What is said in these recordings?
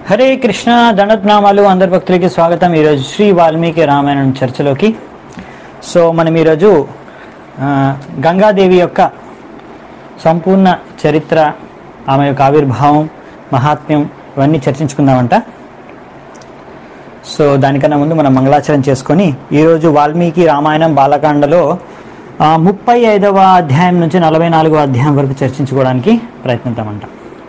హరే కృష్ణ దండత్నామాలు అందరి భక్తులకి స్వాగతం ఈరోజు శ్రీ వాల్మీకి రామాయణం చర్చలోకి సో మనం ఈరోజు ఆ, గంగాదేవి యొక్క సంపూర్ణ చరిత్ర ఆమె యొక్క ఆవిర్భావం మహాత్మ్యం ఇవన్నీ చర్చించుకుందామంట సో దానికన్నా ముందు మనం మంగళాచరణ చేసుకొని ఈరోజు వాల్మీకి రామాయణం బాలకాండలో ఆ, ముప్పై ఐదవ అధ్యాయం నుంచి నలభై నాలుగవ అధ్యాయం వరకు చర్చించుకోవడానికి ప్రయత్నిద్దామంట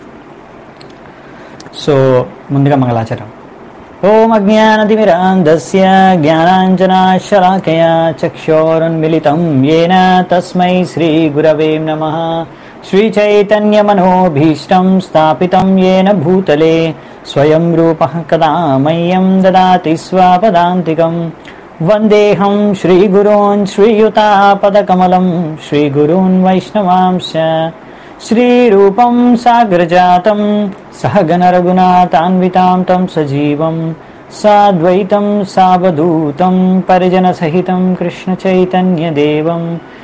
సో ముందుగా మంగళాచరం ఓం అజ్ఞానతిమిరాంధస్య జ్ఞానాంజనాశలాకయా చక్షోరున్మిలితం ఏన తస్మై శ్రీగురవే నమః శ్రీచైతన్యమనోభీష్టం స్థాపితం ఏన భూతలే స్వయం రూపः కదా మह्यं దదాతి స్వాపదాంతికం వందేహం శ్రీగురోన్ శ్రీయుతాపదకమలం శ్రీగురూన్ వైష్ణవాంశ श्रीरूपं साग्रजातं सहगणरघुनाथान्वितां तं सजीवं साद्वैतं सावधूतं परिजनसहितं कृष्णचैतन्यदेवं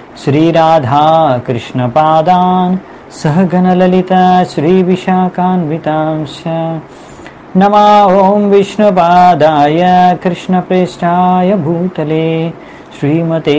श्रीराधाकृष्णपादान् सहगणललिता श्रीविशाखान्वितांश्च नमा ॐ विष्णुपादाय कृष्णप्रेष्ठाय भूतले श्रीमते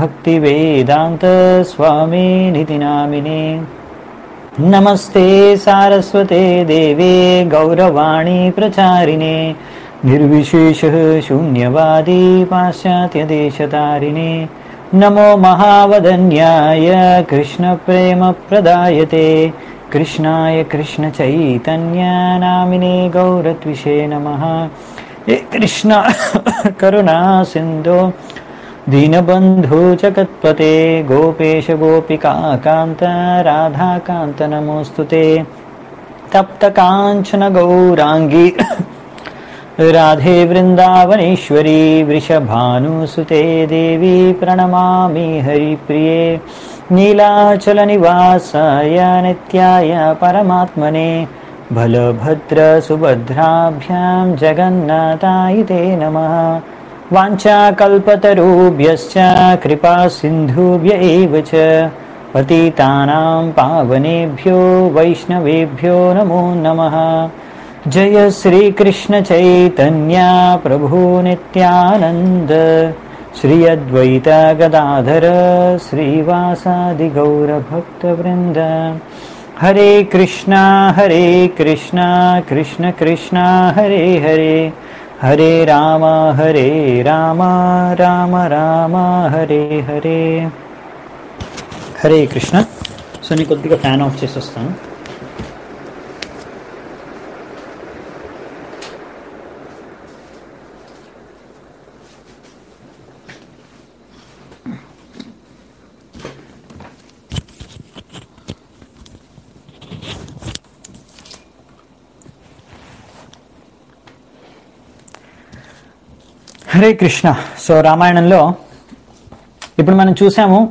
भक्तिवेदान्तस्वामिनिति नामिने नमस्ते सारस्वते देवे गौरवाणी प्रचारिणे निर्विशेषः शून्यवादी पाश्चात्यदेशतारिणे नमो महावदन्याय कृष्णप्रेमप्रदायते कृष्णाय कृष्णचैतन्यनामिने गौरत्विषे नमः हे कृष्ण करुणा सिन्धो दीनबन्धु जगत्पते गोपेश गोपिका कान्त राधाकान्त नमोऽस्तु ते तप्तकाञ्चन गौराङ्गी राधे वृन्दावनेश्वरी वृषभानुसुते देवी प्रणमामि हरिप्रिये नीलाचलनिवासाय नित्याय परमात्मने बलभद्रसुभद्राभ्यां जगन्नाथाय ते नमः वाञ्छाकल्पतरुभ्यश्च कृपा सिन्धुभ्य एव च पतितानां पावनेभ्यो वैष्णवेभ्यो नमो नमः जय श्रीकृष्णचैतन्या प्रभु नित्यानन्द श्री अद्वैत गदाधर श्रीवासादिगौरभक्तवृन्द हरे कृष्णा हरे कृष्णा कृष्ण कृष्णा हरे हरे హరే రామ హరే రామ రామ రామ హరే హరే హరే కృష్ణ సో నేను కొద్దిగా ఫ్యాన్ ఆఫ్ చేసి వస్తాను హరే కృష్ణ సో రామాయణంలో ఇప్పుడు మనం చూసాము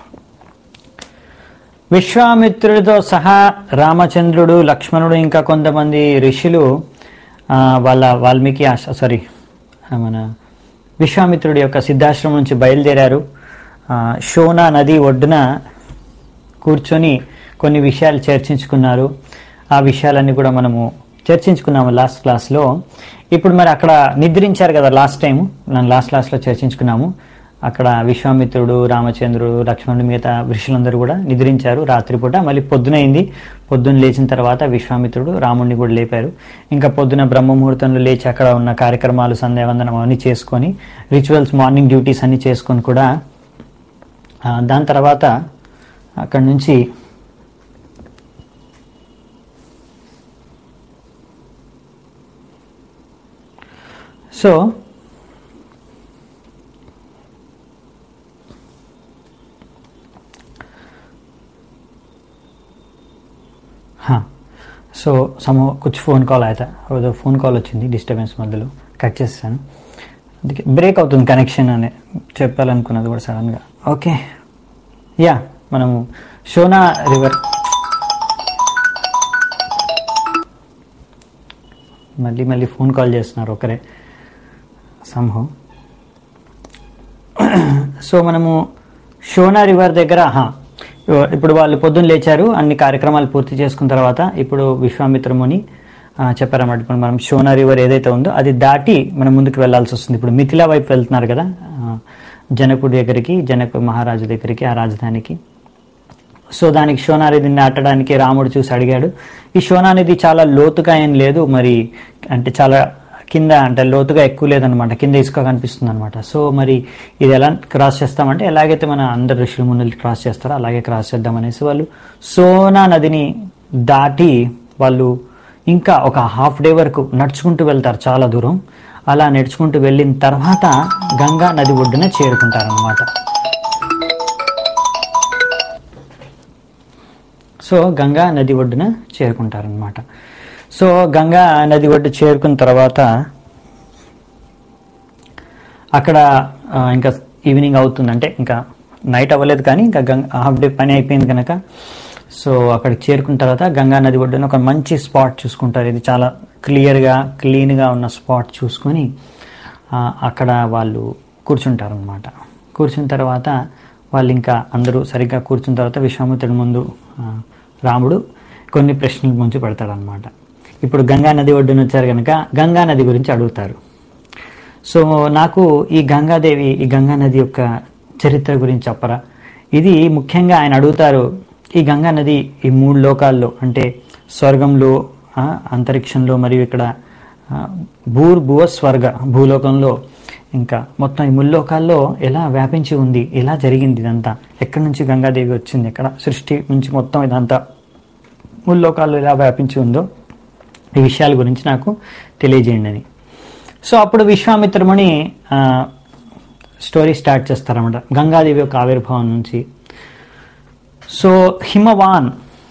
విశ్వామిత్రుడితో సహా రామచంద్రుడు లక్ష్మణుడు ఇంకా కొంతమంది ఋషులు ఆ, వాళ్ళ వాల్మీకి ఆశ సారీ మన విశ్వామిత్రుడి యొక్క సిద్ధాశ్రమం నుంచి బయలుదేరారు ఆ, షోనా నది ఒడ్డున కూర్చొని కొన్ని విషయాలు చర్చించుకున్నారు ఆ విషయాలన్నీ కూడా మనము చర్చించుకున్నాము లాస్ట్ క్లాస్లో ఇప్పుడు మరి అక్కడ నిద్రించారు కదా లాస్ట్ టైం మనం లాస్ట్ క్లాస్లో చర్చించుకున్నాము అక్కడ విశ్వామిత్రుడు రామచంద్రుడు లక్ష్మణుడు మిగతా ఋషులందరూ కూడా నిద్రించారు రాత్రిపూట మళ్ళీ పొద్దునైంది పొద్దున్న లేచిన తర్వాత విశ్వామిత్రుడు రాముడిని కూడా లేపారు ఇంకా పొద్దున బ్రహ్మముహూర్తంలో లేచి అక్కడ ఉన్న కార్యక్రమాలు సంధ్యావందనం అవన్నీ చేసుకొని రిచువల్స్ మార్నింగ్ డ్యూటీస్ అన్ని చేసుకొని కూడా ఆ, దాని తర్వాత అక్కడి నుంచి సో हाँ సో సమ్ కుछ ఫోన్ కాల్ ఆయతా ఏదో ఫోన్ కాల్ వచ్చింది డిస్టర్బెన్స్ మధ్యలో కట్ చేస్తాను అందుకే బ్రేక్ అవుతుంది కనెక్షన్ అని చెప్పాలనుకున్నది కూడా సడన్గా ఓకే యా మనము షోనా రివర్ మళ్ళీ మళ్ళీ ఫోన్ కాల్ చేస్తున్నారు ఒకరే సంహం సో మనము షోనా రివర్ దగ్గర హా, ఇప్పుడు వాళ్ళు పొద్దున్న లేచారు అన్ని కార్యక్రమాలు పూర్తి చేసుకున్న తర్వాత ఇప్పుడు విశ్వామిత్ర ముని ఆ, చెప్పారన్నమాట ఇప్పుడు మనం షోనా రివర్ ఏదైతే ఉందో అది దాటి మనం ముందుకు వెళ్ళాల్సి వస్తుంది ఇప్పుడు మిథిలా వైపు వెళ్తున్నారు కదా ఆ, జనకుడి దగ్గరికి జనక మహారాజు దగ్గరికి ఆ రాజధానికి సో దానికి షోనా నదిని దాటడానికి రాముడు చూసి అడిగాడు ఈ షోనా నది చాలా లోతుగా ఏం లేదు మరి అంటే చాలా కింద అంటే లోతుగా ఎక్కువ లేదనమాట కింద ఇసుక కనిపిస్తుంది అనమాట సో మరి ఇది ఎలా క్రాస్ చేస్తామంటే ఎలాగైతే మన అందరు ఋషులు ముందు క్రాస్ చేస్తారో అలాగే క్రాస్ చేద్దాం అనేసి వాళ్ళు సోనా నదిని దాటి వాళ్ళు ఇంకా ఒక హాఫ్ డే వరకు నడుచుకుంటూ వెళ్తారు చాలా దూరం అలా నడుచుకుంటూ వెళ్ళిన తర్వాత గంగా నది ఒడ్డున చేరుకుంటారనమాట సో గంగా నది ఒడ్డున చేరుకుంటారనమాట సో గంగా నది ఒడ్డు చేరుకున్న తర్వాత అక్కడ ఆ, ఇంకా ఈవినింగ్ అవుతుంది అంటే ఇంకా నైట్ అవ్వలేదు కానీ ఇంకా గంగ హాఫ్ డే పని అయిపోయింది కనుక సో అక్కడికి చేరుకున్న తర్వాత గంగా నది ఒడ్డున ఒక మంచి స్పాట్ చూసుకుంటారు ఇది చాలా క్లియర్గా క్లీన్గా ఉన్న స్పాట్ చూసుకొని ఆ, అక్కడ వాళ్ళు కూర్చుంటారు అనమాట కూర్చున్న తర్వాత వాళ్ళు ఇంకా అందరూ సరిగ్గా కూర్చున్న తర్వాత విశ్వామిత్రుడి ముందు ఆ, రాముడు కొన్ని ప్రశ్నలు ముంచి పెడతాడనమాట ఇప్పుడు గంగా నది ఒడ్డున వచ్చారు కనుక గంగా నది గురించి అడుగుతారు సో నాకు ఈ గంగాదేవి ఈ గంగా నది యొక్క చరిత్ర గురించి చెప్పరా ఇది ముఖ్యంగా ఆయన అడుగుతారు ఈ గంగా నది ఈ మూడు లోకాల్లో అంటే స్వర్గంలో ఆ, అంతరిక్షంలో మరియు ఇక్కడ ఆ, భూర్ భువ స్వర్గ భూలోకంలో ఇంకా మొత్తం ఈ ముల్లోకాల్లో ఎలా వ్యాపించి ఉంది ఎలా జరిగింది ఇదంతా ఎక్కడి నుంచి గంగాదేవి వచ్చింది ఎక్కడ సృష్టి నుంచి మొత్తం ఇదంతా ముల్లోకాల్లో ఎలా వ్యాపించి ఉందో ఈ విషయాల గురించి నాకు తెలియజేయండి అని సో అప్పుడు విశ్వామిత్రముని ఆ, స్టోరీ స్టార్ట్ చేస్తారన్నమాట గంగాదేవి యొక్క ఆవిర్భావం నుంచి సో హిమవాన్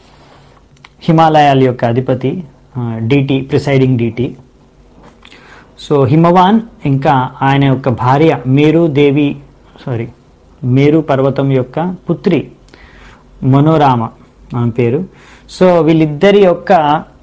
హిమాలయాల యొక్క అధిపతి deity presiding deity so Himavan ఇంకా ఆయన యొక్క భార్య మేరు దేవి సారీ మేరు పర్వతం యొక్క పుత్రి మనోరామ ఆమె పేరు సో వీళ్ళిద్దరి యొక్క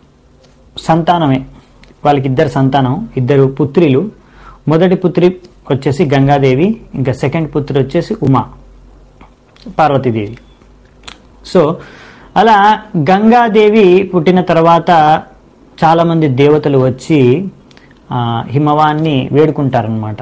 సంతానమే వాళ్ళకి ఇద్దరు సంతానం ఇద్దరు పుత్రులు మొదటి పుత్రి వచ్చేసి గంగాదేవి ఇంకా సెకండ్ పుత్రి వచ్చేసి ఉమా పార్వతీదేవి సో అలా గంగాదేవి పుట్టిన తర్వాత చాలామంది దేవతలు వచ్చి ఆ, హిమవాన్ని వేడుకుంటారనమాట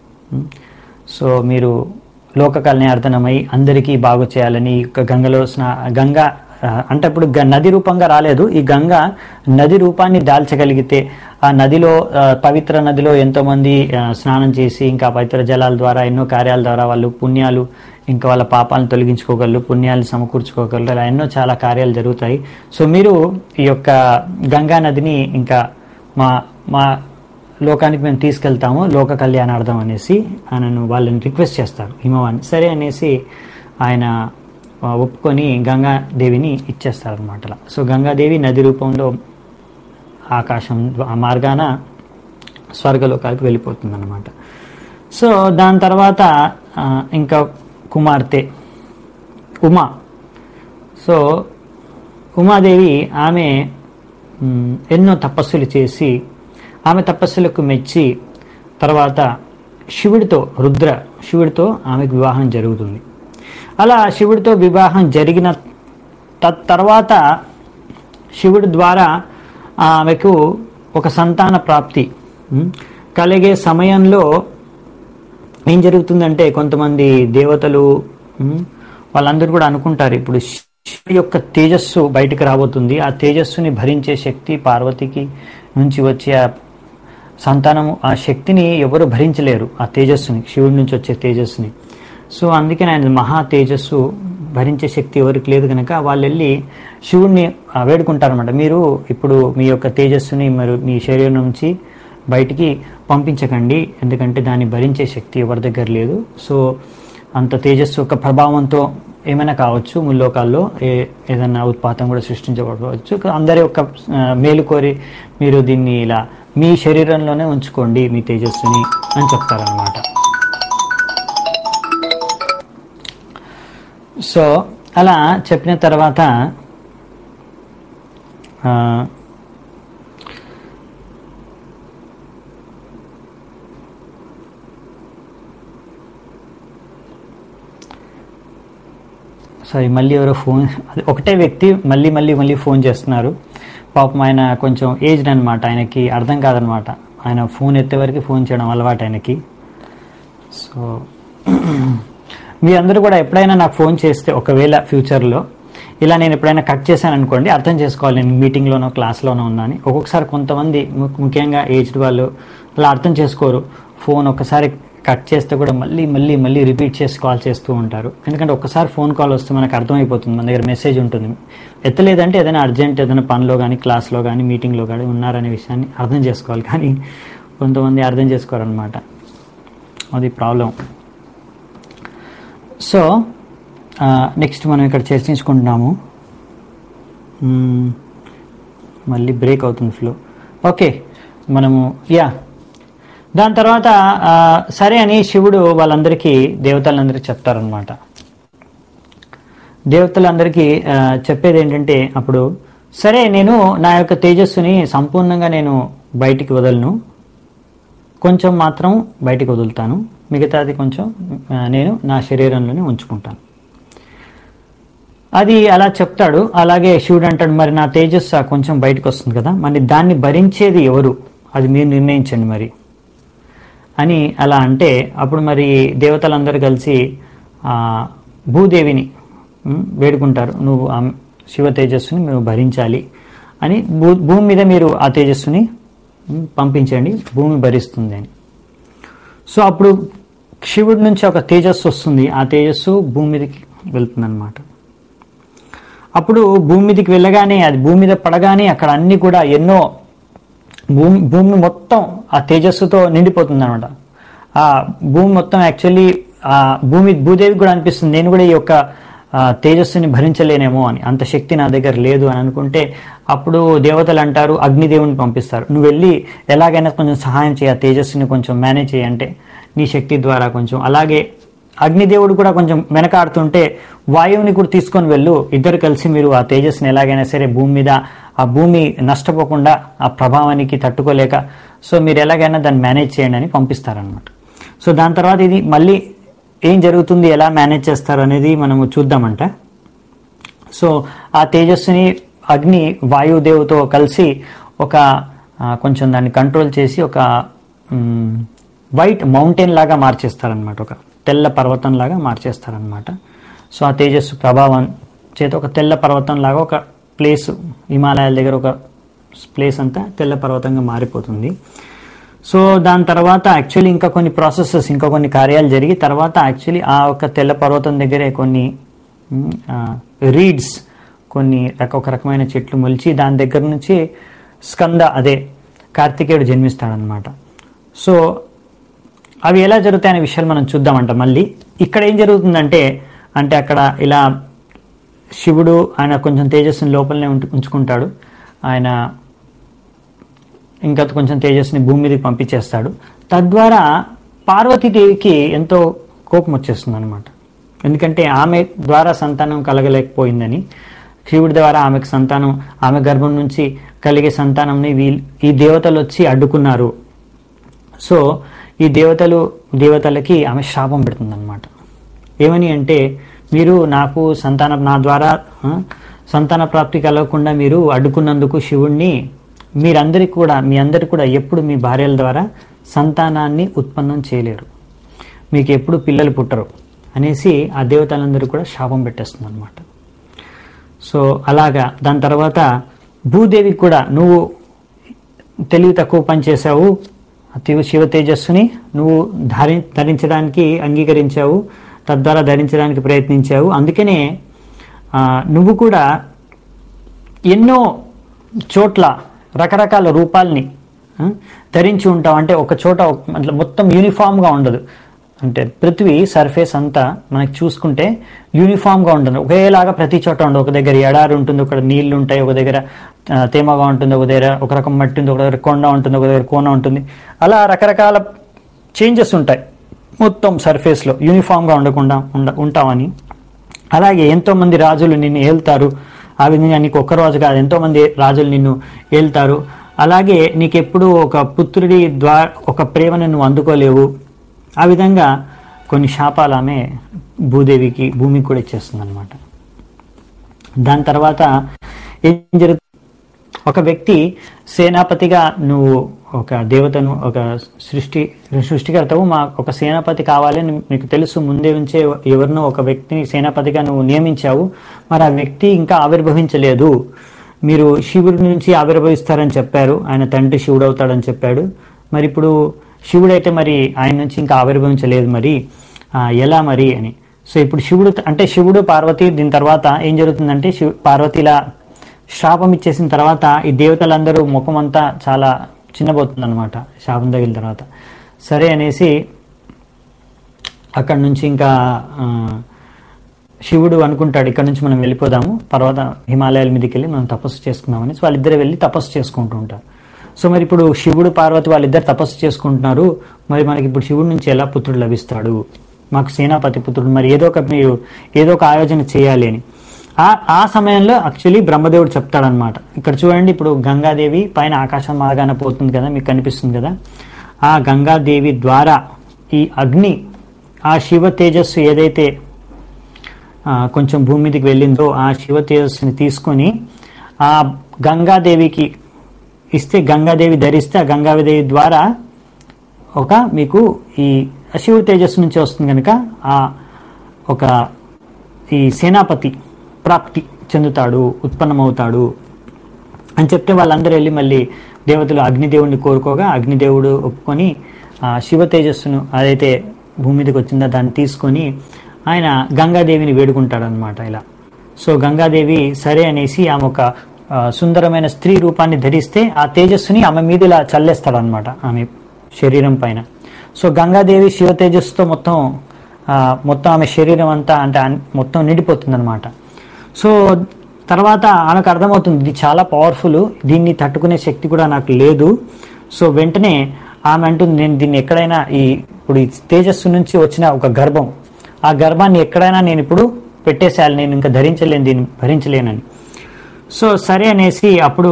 సో మీరు లోక కళ్యాణార్థనమై అందరికీ బాగు చేయాలని ఈ యొక్క గంగలో స్నా గంగ ఆ, అంటే అప్పుడు గ- నది రూపంగా రాలేదు ఈ గంగ నది రూపాన్ని దాల్చగలిగితే ఆ నదిలో ఆ, పవిత్ర నదిలో ఎంతో మంది ఆ, స్నానం చేసి ఇంకా పవిత్ర జలాల ద్వారా ఎన్నో కార్యాల ద్వారా వాళ్ళు పుణ్యాలు ఇంకా వాళ్ళ పాపాలను తొలగించుకోగలరు పుణ్యాలను సమకూర్చుకోగలరు ఇలా ఎన్నో చాలా కార్యాలు జరుగుతాయి సో మీరు ఈ యొక్క గంగా నదిని ఇంకా మా మా లోకానికి మేము తీసుకెళ్తాము లోక కళ్యాణార్థం అనేసి ఆయనను వాళ్ళని రిక్వెస్ట్ చేస్తారు హిమవాన్ని సరే అనేసి ఆయన ఆ, ఒప్పుకొని గంగాదేవిని ఇచ్చేస్తారనమాట అలా సో గంగాదేవి నది రూపంలో ఆకాశం ద్వా- ఆ మార్గాన స్వర్గలోకాలకు వెళ్ళిపోతుంది అనమాట సో దాని తర్వాత ఆ, ఇంకా కుమార్తె ఉమా సో ఉమాదేవి ఆమె మ్, ఎన్నో తపస్సులు చేసి ఆమె తపస్సులకు మెచ్చి తర్వాత శివుడితో రుద్ర శివుడితో ఆమెకు వివాహం జరుగుతుంది అలా శివుడితో వివాహం జరిగిన తత్ తర్వాత శివుడి ద్వారా ఆమెకు ఒక సంతాన ప్రాప్తి మ్, కలిగే సమయంలో ఏం జరుగుతుందంటే కొంతమంది దేవతలు ఉమ్, వాళ్ళందరూ కూడా అనుకుంటారు ఇప్పుడు శివుడి యొక్క తేజస్సు బయటకు రాబోతుంది ఆ తేజస్సుని భరించే శక్తి పార్వతికి నుంచి వచ్చే ఆ సంతానము ఆ శక్తిని ఎవరు భరించలేరు ఆ తేజస్సుని శివుడి నుంచి వచ్చే తేజస్సుని సో అందుకని ఆయన మహా తేజస్సు భరించే శక్తి ఎవరికి లేదు కనుక వాళ్ళు వెళ్ళి శివుడిని ఆ, వేడుకుంటారన్నమాట మీరు ఇప్పుడు మీ యొక్క తేజస్సుని మరి మీ శరీరం నుంచి బయటికి పంపించకండి ఎందుకంటే దాన్ని భరించే శక్తి ఎవరి దగ్గర లేదు సో అంత తేజస్సు యొక్క ప్రభావంతో ఏమైనా కావచ్చు ముల్లోకాల్లో ఏ ఏదైనా ఉత్పాతం కూడా సృష్టించబడవచ్చు అందరి యొక్క ఆ, మేలు కోరి మీరు దీన్ని ఇలా మీ శరీరంలోనే ఉంచుకోండి మీ తేజస్సుని అని చెప్తారనమాట సో అలా చెప్పిన తర్వాత ఆ, సారీ మళ్ళీ ఎవరో ఫోన్ అది ఒకటే వ్యక్తి మళ్ళీ మళ్ళీ మళ్ళీ ఫోన్ చేస్తున్నారు పాపం ఆయన కొంచెం ఏజ్డ్ అనమాట ఆయనకి అర్థం కాదనమాట ఆయన ఫోన్ ఎత్తే వరకు ఫోన్ చేయడం అలవాటు ఆయనకి సో మీ అందరూ కూడా ఎప్పుడైనా నాకు ఫోన్ చేస్తే ఒకవేళ ఫ్యూచర్లో ఇలా నేను ఎప్పుడైనా కట్ చేశాను అనుకోండి అర్థం చేసుకోవాలి నేను మీటింగ్లోనో క్లాస్లోనో ఉన్నాను ఒక్కొక్కసారి కొంతమంది ము- ముఖ్యంగా ఏజ్డ్ వాళ్ళు అలా అర్థం చేసుకోరు ఫోన్ ఒకసారి కట్ చేస్తే కూడా మళ్ళీ మళ్ళీ మళ్ళీ రిపీట్ చేసి కాల్ చేస్తూ ఉంటారు ఎందుకంటే ఒకసారి ఫోన్ కాల్ వస్తే మనకు అర్థమైపోతుంది మన దగ్గర మెసేజ్ ఉంటుంది ఎత్తలేదంటే ఏదైనా అర్జెంట్ ఏదైనా పనిలో కానీ క్లాస్లో కానీ మీటింగ్లో కానీ ఉన్నారనే విషయాన్ని అర్థం చేసుకోవాలి కానీ కొంతమంది అర్థం చేసుకోరనమాట అది ప్రాబ్లం సో నెక్స్ట్ మనం ఇక్కడ చర్చించుకుంటున్నాము మ్మ్. మళ్ళీ బ్రేక్ అవుతుంది ఫ్లో ఓకే మనము యా దాని తర్వాత ఆ, సరే అని శివుడు వాళ్ళందరికీ దేవతలందరికీ చెప్తారనమాట దేవతలందరికీ ఆ, చెప్పేది ఏంటంటే అప్పుడు సరే నేను నా యొక్క తేజస్సుని సంపూర్ణంగా నేను బయటికి వదలను కొంచెం మాత్రం బయటికి వదులుతాను మిగతాది కొంచెం ఆ, నేను నా శరీరంలోనే ఉంచుకుంటాను అది అలా చెప్తాడు అలాగే శివుడు అంటాడు మరి నా తేజస్సు ఆ కొంచెం బయటకు వస్తుంది కదా మరి దాన్ని భరించేది ఎవరు అది మీరు నిర్ణయించండి మరి అని అలా అంటే అప్పుడు మరి దేవతలందరూ కలిసి ఆ, భూదేవిని ఉమ్, వేడుకుంటారు నువ్వు ఆ శివ తేజస్సుని నువ్వు భరించాలి అని భూ భూమి మీద మీరు ఆ తేజస్సుని ఉమ్, పంపించండి భూమి భరిస్తుంది అని సో అప్పుడు శివుడి నుంచి ఒక తేజస్సు వస్తుంది ఆ తేజస్సు భూమి మీదకి వెళ్తుంది అప్పుడు భూమి మీదకి వెళ్ళగానే అది భూమి మీద పడగానే అక్కడ అన్ని కూడా ఎన్నో భూమి భూమి మొత్తం ఆ తేజస్సుతో నిండిపోతుంది అనమాట ఆ భూమి మొత్తం యాక్చువల్లీ ఆ భూమి భూదేవికి కూడా అనిపిస్తుంది నేను కూడా ఈ యొక్క ఆ, తేజస్సుని భరించలేనేమో అని అంత శక్తి నా దగ్గర లేదు అని అనుకుంటే అప్పుడు దేవతలు అంటారు అగ్నిదేవుని పంపిస్తారు నువ్వు వెళ్ళి ఎలాగైనా కొంచెం సహాయం చేయ ఆ తేజస్సుని కొంచెం మేనేజ్ చేయంటే నీ శక్తి ద్వారా కొంచెం అలాగే అగ్నిదేవుడు కూడా కొంచెం వెనకాడుతుంటే వాయువుని కూడా తీసుకొని వెళ్ళు ఇద్దరు కలిసి మీరు ఆ తేజస్సుని ఎలాగైనా సరే భూమి మీద ఆ భూమి నష్టపోకుండా ఆ ప్రభావానికి తట్టుకోలేక సో మీరు ఎలాగైనా దాన్ని మేనేజ్ చేయండి అని పంపిస్తారనమాట సో దాని తర్వాత ఇది మళ్ళీ ఏం జరుగుతుంది ఎలా మేనేజ్ చేస్తారు అనేది మనము చూద్దామంట సో ఆ తేజస్సుని అగ్ని వాయుదేవుతో కలిసి ఒక ఆ, కొంచెం దాన్ని కంట్రోల్ చేసి ఒక మ్, వైట్ మౌంటైన్ లాగా మార్చేస్తారనమాట ఒక తెల్ల పర్వతం లాగా మార్చేస్తారనమాట సో ఆ తేజస్సు ప్రభావం చేత ఒక తెల్ల పర్వతం లాగా ఒక ప్లేస్ హిమాలయాల దగ్గర ఒక ప్లేస్ అంతా తెల్ల పర్వతంగా మారిపోతుంది సో దాని తర్వాత యాక్చువల్లీ ఇంకా కొన్ని ప్రాసెసెస్ ఇంకా కొన్ని కార్యాలు జరిగి తర్వాత యాక్చువల్లీ ఆ ఒక తెల్ల పర్వతం దగ్గరే కొన్ని రీడ్స్ కొన్ని రక ఒక రకమైన చెట్లు మొలిచి దాని దగ్గర నుంచి స్కంద అదే కార్తికేయుడు జన్మిస్తాడనమాట సో అవి ఎలా జరుగుతాయనే విషయాలు మనం చూద్దామంట మళ్ళీ ఇక్కడ ఏం జరుగుతుందంటే అంటే అక్కడ ఇలా శివుడు ఆయన కొంచెం తేజస్సుని లోపలనే ఉంటు- ఉంచుకుంటాడు ఆయన ఇంకా కొంచెం తేజస్సుని భూమి మీదకి పంపించేస్తాడు తద్వారా పార్వతీదేవికి ఎంతో కోపం వచ్చేస్తుంది అనమాట ఎందుకంటే ఆమె ద్వారా సంతానం కలగలేకపోయిందని శివుడి ద్వారా ఆమెకు సంతానం ఆమె గర్భం నుంచి కలిగే సంతానంని వీల్ ఈ దేవతలు వచ్చి అడ్డుకున్నారు సో ఈ దేవతలు దేవతలకి ఆమె శాపం పెడుతుందన్నమాట ఏమని అంటే మీరు నాకు సంతాన నా ద్వారా ఆ, సంతాన ప్రాప్తి కలగకుండా మీరు అడ్డుకున్నందుకు శివుణ్ణి మీరందరికీ కూడా మీ అందరికి కూడా ఎప్పుడు మీ భార్యల ద్వారా సంతానాన్ని ఉత్పన్నం చేయలేరు మీకు ఎప్పుడు పిల్లలు పుట్టరు అనేసి ఆ దేవతలందరూ కూడా శాపం పెట్టేస్తుంది అనమాట సో అలాగా దాని తర్వాత భూదేవికి కూడా నువ్వు తెలివి తక్కువ పని చేశావు అతి శివ తేజస్సుని నువ్వు ధరి ధరించడానికి అంగీకరించావు తద్వారా ధరించడానికి ప్రయత్నించావు అందుకనే ఆ, నువ్వు కూడా ఎన్నో చోట్ల రకరకాల రూపాల్ని ఆ, ధరించి ఉంటావు అంటే ఒక చోట ఒక- అట్లా మొత్తం యూనిఫామ్గా ఉండదు అంటే పృథ్వీ సర్ఫేస్ అంతా మనకి చూసుకుంటే యూనిఫామ్గా ఉంటుంది ఒకేలాగా ప్రతి చోట ఉండదు ఒక దగ్గర ఎడారి ఉంటుంది ఒక నీళ్లు ఉంటాయి ఒక దగ్గర ఆ, తేమగా ఉంటుంది ఒక దగ్గర ఒక రకం మట్టి ఉంటుంది ఒక దగ్గర కొండ ఉంటుంది ఒక దగ్గర కోన ఉంటుంది అలా రకరకాల చేంజెస్ ఉంటాయి మొత్తం సర్ఫేస్లో యూనిఫామ్గా ఉండకుండా ఉండ ఉంటామని అలాగే ఎంతో మంది రాజులు నిన్ను ఏల్తారు ఆ విధంగా నీకు ఒక్క రోజు కాదు ఎంతో మంది రాజులు నిన్ను ఏల్తారు అలాగే నీకెప్పుడు ఒక పుత్రుడి ద్వారా ఒక ప్రేమను నువ్వు అందుకోలేవు ఆ విధంగా కొన్ని శాపాలు ఆమె భూదేవికి భూమికి కూడా ఇచ్చేస్తుంది అనమాట దాని తర్వాత ఏం జరుగుతుంది ఒక వ్యక్తి సేనాపతిగా నువ్వు ఒక దేవతను ఒక సృష్టి సృష్టికర్తవు మా ఒక సేనాపతి కావాలని నీకు తెలుసు ముందే ఉంచే ఎవరినో ఒక వ్యక్తిని సేనాపతిగా నువ్వు నియమించావు మరి ఆ వ్యక్తి ఇంకా ఆవిర్భవించలేదు మీరు శివుడి నుంచి ఆవిర్భవిస్తారని చెప్పారు ఆయన తండ్రి శివుడు అవుతాడని చెప్పాడు మరి ఇప్పుడు శివుడైతే మరి ఆయన నుంచి ఇంకా ఆవిర్భవించలేదు మరి ఆ, ఎలా మరి అని సో ఇప్పుడు శివుడు అంటే శివుడు పార్వతి దీని తర్వాత ఏం జరుగుతుందంటే శివ పార్వతిలా శాపం ఇచ్చేసిన తర్వాత ఈ దేవతలందరూ ముఖం అంతా చాలా చిన్నబోతుంది అనమాట శాపం తగిలిన తర్వాత సరే అనేసి అక్కడ నుంచి ఇంకా ఆ, శివుడు అనుకుంటాడు ఇక్కడ నుంచి మనం వెళ్ళిపోదాము పర్వత హిమాలయాల మీదకి వెళ్ళి మనం తపస్సు చేసుకుందామని సో వాళ్ళిద్దరు వెళ్ళి తపస్సు చేసుకుంటూ ఉంటారు సో మరి ఇప్పుడు శివుడు పార్వతి వాళ్ళిద్దరు తపస్సు చేసుకుంటున్నారు మరి మనకి ఇప్పుడు శివుడి నుంచి ఎలా పుత్రుడు లభిస్తాడు మాకు సేనాపతి పుత్రుడు మరి ఏదో ఒక మీరు ఏదో ఒక ఆయోజన చేయాలి అని ఆ ఆ సమయంలో యాక్చువల్లీ బ్రహ్మదేవుడు చెప్తాడనమాట ఇక్కడ చూడండి ఇప్పుడు గంగాదేవి పైన ఆకాశం మార్గాన పోతుంది కదా మీకు కనిపిస్తుంది కదా ఆ గంగాదేవి ద్వారా ఈ అగ్ని ఆ శివ తేజస్సు ఏదైతే ఆ, కొంచెం భూమి మీదకి వెళ్ళిందో ఆ శివ తేజస్సుని తీసుకొని ఆ గంగాదేవికి ఇస్తే గంగాదేవి ధరిస్తే ఆ గంగాదేవి ద్వారా ఒక మీకు ఈ శివ తేజస్సు నుంచి వస్తుంది కనుక ఆ ఒక ఈ సేనాపతి ప్రాప్తి చెందుతాడు ఉత్పన్నమవుతాడు అని చెప్తే వాళ్ళందరూ వెళ్ళి మళ్ళీ దేవతలు అగ్నిదేవుడిని కోరుకోగా అగ్నిదేవుడు ఒప్పుకొని ఆ శివ తేజస్సును అదైతే భూమి మీదకి వచ్చిందో దాన్ని తీసుకొని ఆయన గంగాదేవిని వేడుకుంటాడనమాట ఇలా సో గంగాదేవి సరే అనేసి ఆమె ఒక ఆ, సుందరమైన స్త్రీ రూపాన్ని ధరిస్తే ఆ తేజస్సుని ఆమె మీద ఇలా చల్లేస్తాడనమాట ఆమె శరీరం పైన సో గంగాదేవి శివ తేజస్సుతో మొత్తం ఆ, మొత్తం ఆమె శరీరం అంతా అంటే అన్- మొత్తం నిండిపోతుంది సో తర్వాత ఆమెకు అర్థమవుతుంది ఇది చాలా పవర్ఫుల్ దీన్ని తట్టుకునే శక్తి కూడా నాకు లేదు సో వెంటనే ఆమె అంటుంది నేను దీన్ని ఎక్కడైనా ఈ ఇప్పుడు ఈ తేజస్సు నుంచి వచ్చిన ఒక గర్భం ఆ గర్భాన్ని ఎక్కడైనా నేను ఇప్పుడు పెట్టేసేయాలి నేను ఇంకా ధరించలేను దీన్ని భరించలేనని సో సరే అనేసి అప్పుడు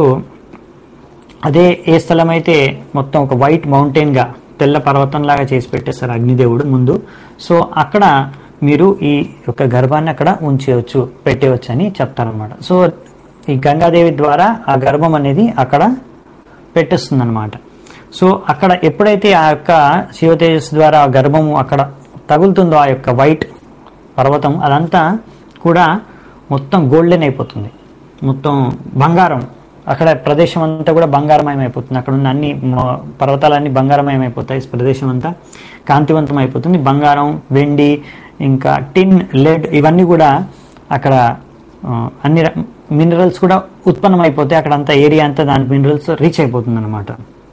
అదే ఏ స్థలం అయితే మొత్తం ఒక వైట్ మౌంటైన్గా తెల్ల పర్వతంలాగా చేసి పెట్టేస్తారు అగ్నిదేవుడు ముందు సో అక్కడ మీరు ఈ యొక్క గర్భాన్ని అక్కడ ఉంచేయచ్చు పెట్టేయచ్చు అని చెప్తారనమాట సో ఈ గంగాదేవి ద్వారా ఆ గర్భం అనేది అక్కడ పెట్టేస్తుంది అనమాట సో అక్కడ ఎప్పుడైతే ఆ యొక్క శివ తేజస్సు ద్వారా ఆ గర్భము అక్కడ తగులుతుందో ఆ యొక్క వైట్ పర్వతం అదంతా కూడా మొత్తం గోల్డెన్ అయిపోతుంది మొత్తం బంగారం అక్కడ ప్రదేశం అంతా కూడా బంగారమయం అయిపోతుంది అక్కడ ఉన్న అన్ని మ- పర్వతాలన్నీ బంగారమయం అయిపోతాయి ఈ ప్రదేశం అంతా కాంతివంతం అయిపోతుంది బంగారం వెండి ఇంకా టిన్ లెడ్ ఇవన్నీ కూడా అక్కడ ఆ, అన్ని మినరల్స్ కూడా ఉత్పన్నం అయిపోతాయి అక్కడ అంతా ఏరియా అంతా దాని మినరల్స్ రీచ్ అయిపోతుంది అనమాట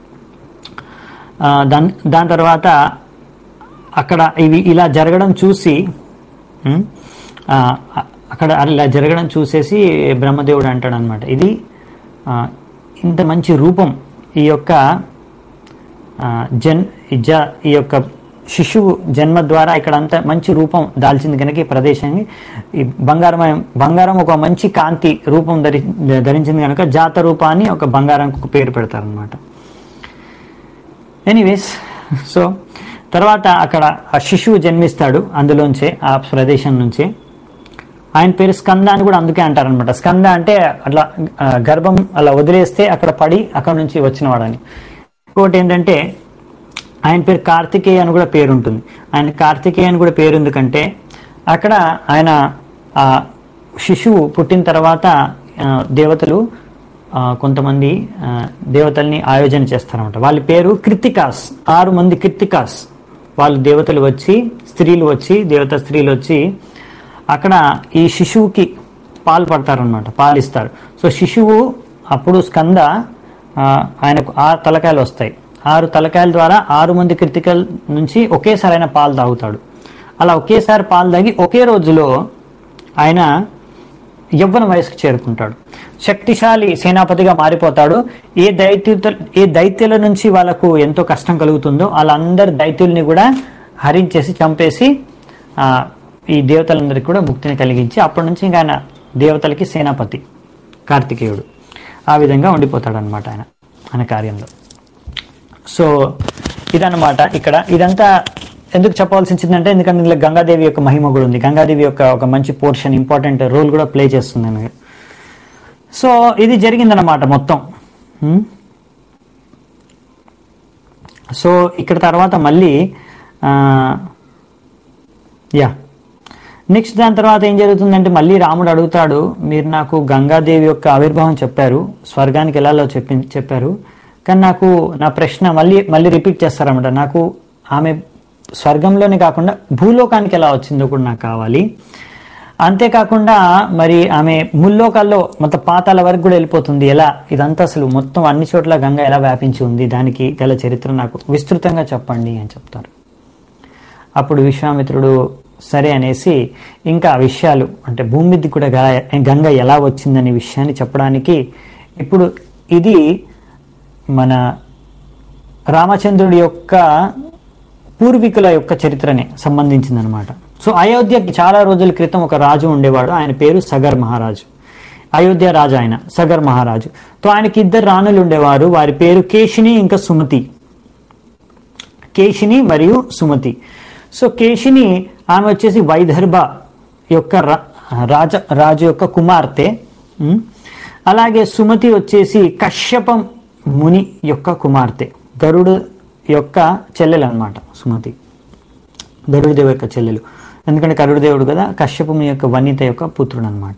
దాని దాని తర్వాత అక్కడ ఇవి ఇలా జరగడం చూసి ఉమ్, ఆ, అక్కడ అలా జరగడం చూసేసి బ్రహ్మదేవుడు అంటాడు అనమాట ఇది ఆ, ఇంత మంచి రూపం ఈ యొక్క ఆ, జన్ ఈ జ ఈ యొక్క శిశువు జన్మ ద్వారా ఇక్కడ అంత మంచి రూపం దాల్చింది కనుక ఈ ప్రదేశాన్ని ఈ బంగారమయం బంగారం ఒక మంచి కాంతి రూపం ధరి ధరించింది కనుక జాత రూపాన్ని ఒక బంగారంకు ఒక పేరు పెడతారనమాట ఎనీవేస్ సో తర్వాత అక్కడ ఆ శిశువు జన్మిస్తాడు అందులోంచే ఆ ప్రదేశం నుంచే ఆయన పేరు స్కంద అని కూడా అందుకే అంటారనమాట స్కంద అంటే అట్లా ఆ, గర్భం అలా వదిలేస్తే అక్కడ పడి అక్కడ నుంచి వచ్చినవాడని ఇంకోటి ఏంటంటే ఆయన పేరు కార్తికేయ అని కూడా పేరు ఉంటుంది ఆయన కార్తికేయ అని కూడా పేరు ఎందుకంటే అక్కడ ఆయన ఆ శిశువు పుట్టిన తర్వాత ఆ, దేవతలు ఆ, కొంతమంది ఆ, దేవతల్ని ఆయోజన చేస్తారన్నమాట వాళ్ళ పేరు కృతికాస్ ఆరు మంది కృతికాస్ వాళ్ళు దేవతలు వచ్చి స్త్రీలు వచ్చి దేవత స్త్రీలు వచ్చి అక్కడ ఈ శిశువుకి పాలు పడతారనమాట పాలు ఇస్తారు సో శిశువు అప్పుడు స్కంద ఆ, ఆయనకు ఆరు తలకాయలు వస్తాయి ఆరు తలకాయల ద్వారా ఆరు మంది కృతికల నుంచి ఒకేసారి ఆయన పాలు తాగుతాడు అలా ఒకేసారి పాలు తాగి ఒకే రోజులో ఆయన యవ్వన వయసుకు చేరుకుంటాడు శక్తిశాలి సేనాపతిగా మారిపోతాడు ఏ దైత్య ఏ దైత్యుల నుంచి వాళ్ళకు ఎంతో కష్టం కలుగుతుందో వాళ్ళందరి దైత్యుల్ని కూడా హరించేసి చంపేసి ఆ, ఈ దేవతలందరికీ కూడా ముక్తిని కలిగించి అప్పటి నుంచి ఇంకా ఆయన దేవతలకి సేనాపతి కార్తికేయుడు ఆ విధంగా ఉండిపోతాడు అనమాట ఆయన ఆయన కార్యంలో సో ఇదన్నమాట ఇక్కడ ఇదంతా ఎందుకు చెప్పాల్సి వచ్చిందంటే ఎందుకంటే ఇందులో గంగాదేవి యొక్క మహిమ కూడా ఉంది గంగాదేవి యొక్క ఒక మంచి పోర్షన్ ఇంపార్టెంట్ రోల్ కూడా ప్లే చేస్తుంది అని సో ఇది జరిగిందన్నమాట మొత్తం హ్మ్? సో ఇక్కడ తర్వాత మళ్ళీ ఆ, యా నెక్స్ట్ దాని తర్వాత ఏం జరుగుతుందంటే మళ్ళీ రాముడు అడుగుతాడు మీరు నాకు గంగాదేవి యొక్క ఆవిర్భావం చెప్పారు స్వర్గానికి వెళ్ళాలో చెప్పి చెప్పారు కానీ నాకు నా ప్రశ్న మళ్ళీ మళ్ళీ రిపీట్ చేస్తారన్నమాట నాకు ఆమె స్వర్గంలోనే కాకుండా భూలోకానికి ఎలా వచ్చిందో కూడా నాకు కావాలి అంతేకాకుండా మరి ఆమె ముల్లోకాల్లో మొత్తం పాతాల వరకు కూడా వెళ్ళిపోతుంది ఎలా ఇదంతా అసలు మొత్తం అన్ని చోట్ల గంగ ఎలా వ్యాపించి ఉంది దానికి గల చరిత్ర నాకు విస్తృతంగా చెప్పండి అని చెప్తారు అప్పుడు విశ్వామిత్రుడు సరే అనేసి ఇంకా ఆ విషయాలు అంటే భూమి మీద కూడా గ- గంగ ఎలా వచ్చిందనే విషయాన్ని చెప్పడానికి ఇప్పుడు ఇది మన రామచంద్రుడి యొక్క పూర్వీకుల యొక్క చరిత్రనే సంబంధించిందనమాట సో అయోధ్యకి చాలా రోజుల క్రితం ఒక రాజు ఉండేవాడు ఆయన పేరు సగర్ మహారాజు అయోధ్య రాజు ఆయన సగర్ మహారాజు సో ఆయనకి ఇద్దరు రాణులు ఉండేవారు వారి పేరు కేశిని ఇంకా సుమతి కేశిని మరియు సుమతి సో కేశిని ఆమె వచ్చేసి వైదర్భ యొక్క రా- రాజ రాజు యొక్క కుమార్తె ఉమ్. అలాగే సుమతి వచ్చేసి కశ్యపం ముని యొక్క కుమార్తె గరుడు యొక్క చెల్లెలు అనమాట సుమతి గరుడదేవు యొక్క చెల్లెలు ఎందుకంటే గరుడదేవుడు కదా కశ్యపముని యొక్క వనిత యొక్క పుత్రుడు అనమాట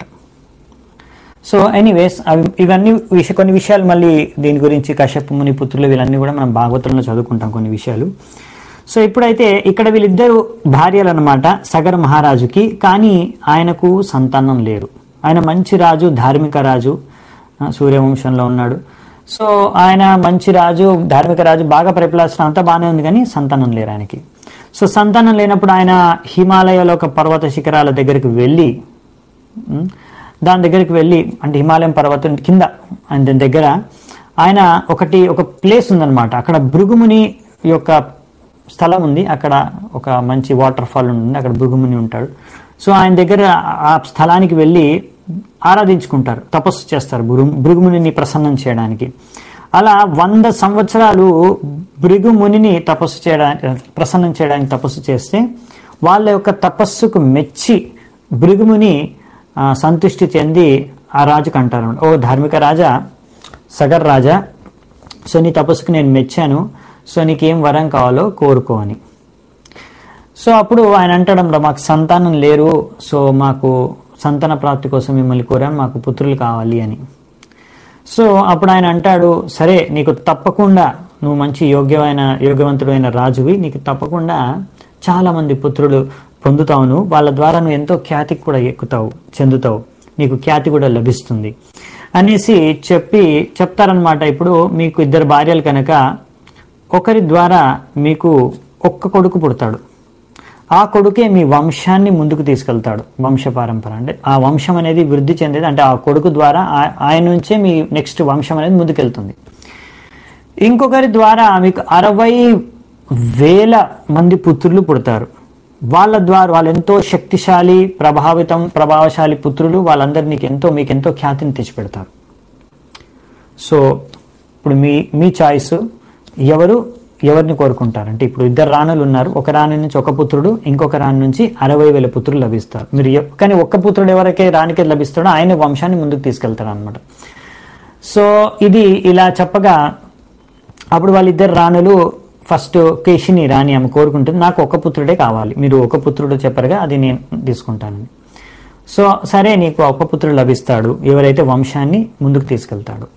సో ఎనీవేస్ అవి ఇవన్నీ విష కొన్ని విషయాలు మళ్ళీ దీని గురించి కశ్యప ముని పుత్రులు వీళ్ళన్నీ కూడా మనం భాగవతంలో చదువుకుంటాం కొన్ని విషయాలు సో ఇప్పుడైతే ఇక్కడ వీళ్ళిద్దరు భార్యలు అనమాట సగర్ మహారాజుకి కానీ ఆయనకు సంతానం లేరు ఆయన మంచి రాజు ధార్మిక రాజు ఆ, సూర్యవంశంలో ఉన్నాడు సో ఆయన మంచి రాజు ధార్మిక రాజు బాగా పరిపాలిస్తున్న అంతా బాగానే ఉంది కానీ సంతానం లేరు ఆయనకి సో సంతానం లేనప్పుడు ఆయన హిమాలయాల ఒక పర్వత శిఖరాల దగ్గరికి వెళ్ళి ఉమ్, దాని దగ్గరికి వెళ్ళి అంటే హిమాలయం పర్వతం కింద ఆయన దాని దగ్గర ఆయన ఒకటి ఒక ప్లేస్ ఉందన్నమాట అక్కడ భృగుముని యొక్క స్థలం ఉంది అక్కడ ఒక మంచి వాటర్ ఫాల్ ఉంటుంది అక్కడ భృగుముని ఉంటాడు సో ఆయన దగ్గర ఆ స్థలానికి వెళ్ళి ఆరాధించుకుంటారు తపస్సు చేస్తారు భృగు భృగుమునిని ప్రసన్నం చేయడానికి అలా వంద సంవత్సరాలు భృగుమునిని తపస్సు చేయడానికి ప్రసన్నం చేయడానికి తపస్సు చేస్తే వాళ్ళ యొక్క తపస్సుకు మెచ్చి భృగుముని ఆ, సంతుష్టి చెంది ఆ రాజుకు అంటారు ఓ ధార్మిక రాజా సగర్ రాజా సో నీ తపస్సుకు నేను మెచ్చాను సో నీకేం వరం కావాలో కోరుకో అని సో అప్పుడు ఆయన అంటాడు మాకు సంతానం లేరు సో మాకు సంతాన ప్రాప్తి కోసం మిమ్మల్ని కోరాను మాకు పుత్రులు కావాలి అని సో అప్పుడు ఆయన అంటాడు సరే నీకు తప్పకుండా నువ్వు మంచి యోగ్యమైన యోగ్యవంతుడైన రాజువి నీకు తప్పకుండా చాలా మంది పుత్రులు పొందుతావు నువ్వు వాళ్ళ ద్వారా నువ్వు ఎంతో ఖ్యాతికి కూడా ఎక్కుతావు చెందుతావు నీకు ఖ్యాతి కూడా లభిస్తుంది అనేసి చెప్పి చెప్తారనమాట ఇప్పుడు మీకు ఇద్దరు భార్యలు కనుక ఒకరి ద్వారా మీకు ఒక్క కొడుకు పుడతాడు ఆ కొడుకే మీ వంశాన్ని ముందుకు తీసుకెళ్తాడు వంశ పరంపర అంటే ఆ వంశం అనేది వృద్ధి చెందేది అంటే ఆ కొడుకు ద్వారా ఆ- ఆయన నుంచే మీ నెక్స్ట్ వంశం అనేది ముందుకెళ్తుంది ఇంకొకరి ద్వారా మీకు అరవై వేల మంది పుత్రులు పుడతారు వాళ్ళ ద్వారా వాళ్ళు ఎంతో శక్తిశాలి ప్రభావితం ప్రభావశాలి పుత్రులు వాళ్ళందరూ నీకు ఎంతో మీకు ఎంతో ఖ్యాతిని తెచ్చిపెడతారు సో ఇప్పుడు మీ మీ చాయిస్ ఎవరు ఎవరిని కోరుకుంటారు అంటే ఇప్పుడు ఇద్దరు రాణులు ఉన్నారు ఒక రాణి నుంచి ఒక పుత్రుడు ఇంకొక రాణి నుంచి అరవై వేల పుత్రులు లభిస్తారు మీరు ఎవ- కానీ ఒక్క పుత్రుడు ఎవరికే రాణికి లభిస్తాడో ఆయన వంశాన్ని ముందుకు తీసుకెళ్తారు అనమాట సో ఇది ఇలా చెప్పగా అప్పుడు వాళ్ళిద్దరు రాణులు ఫస్ట్ కేశిని రాణి ఆమె కోరుకుంటుంది నాకు ఒక పుత్రుడే కావాలి మీరు ఒక పుత్రుడు చెప్పరుగా అది నేను తీసుకుంటాను సో సరే నీకు ఒక పుత్రుడు లభిస్తాడు ఎవరైతే వంశాన్ని ముందుకు తీసుకెళ్తాడు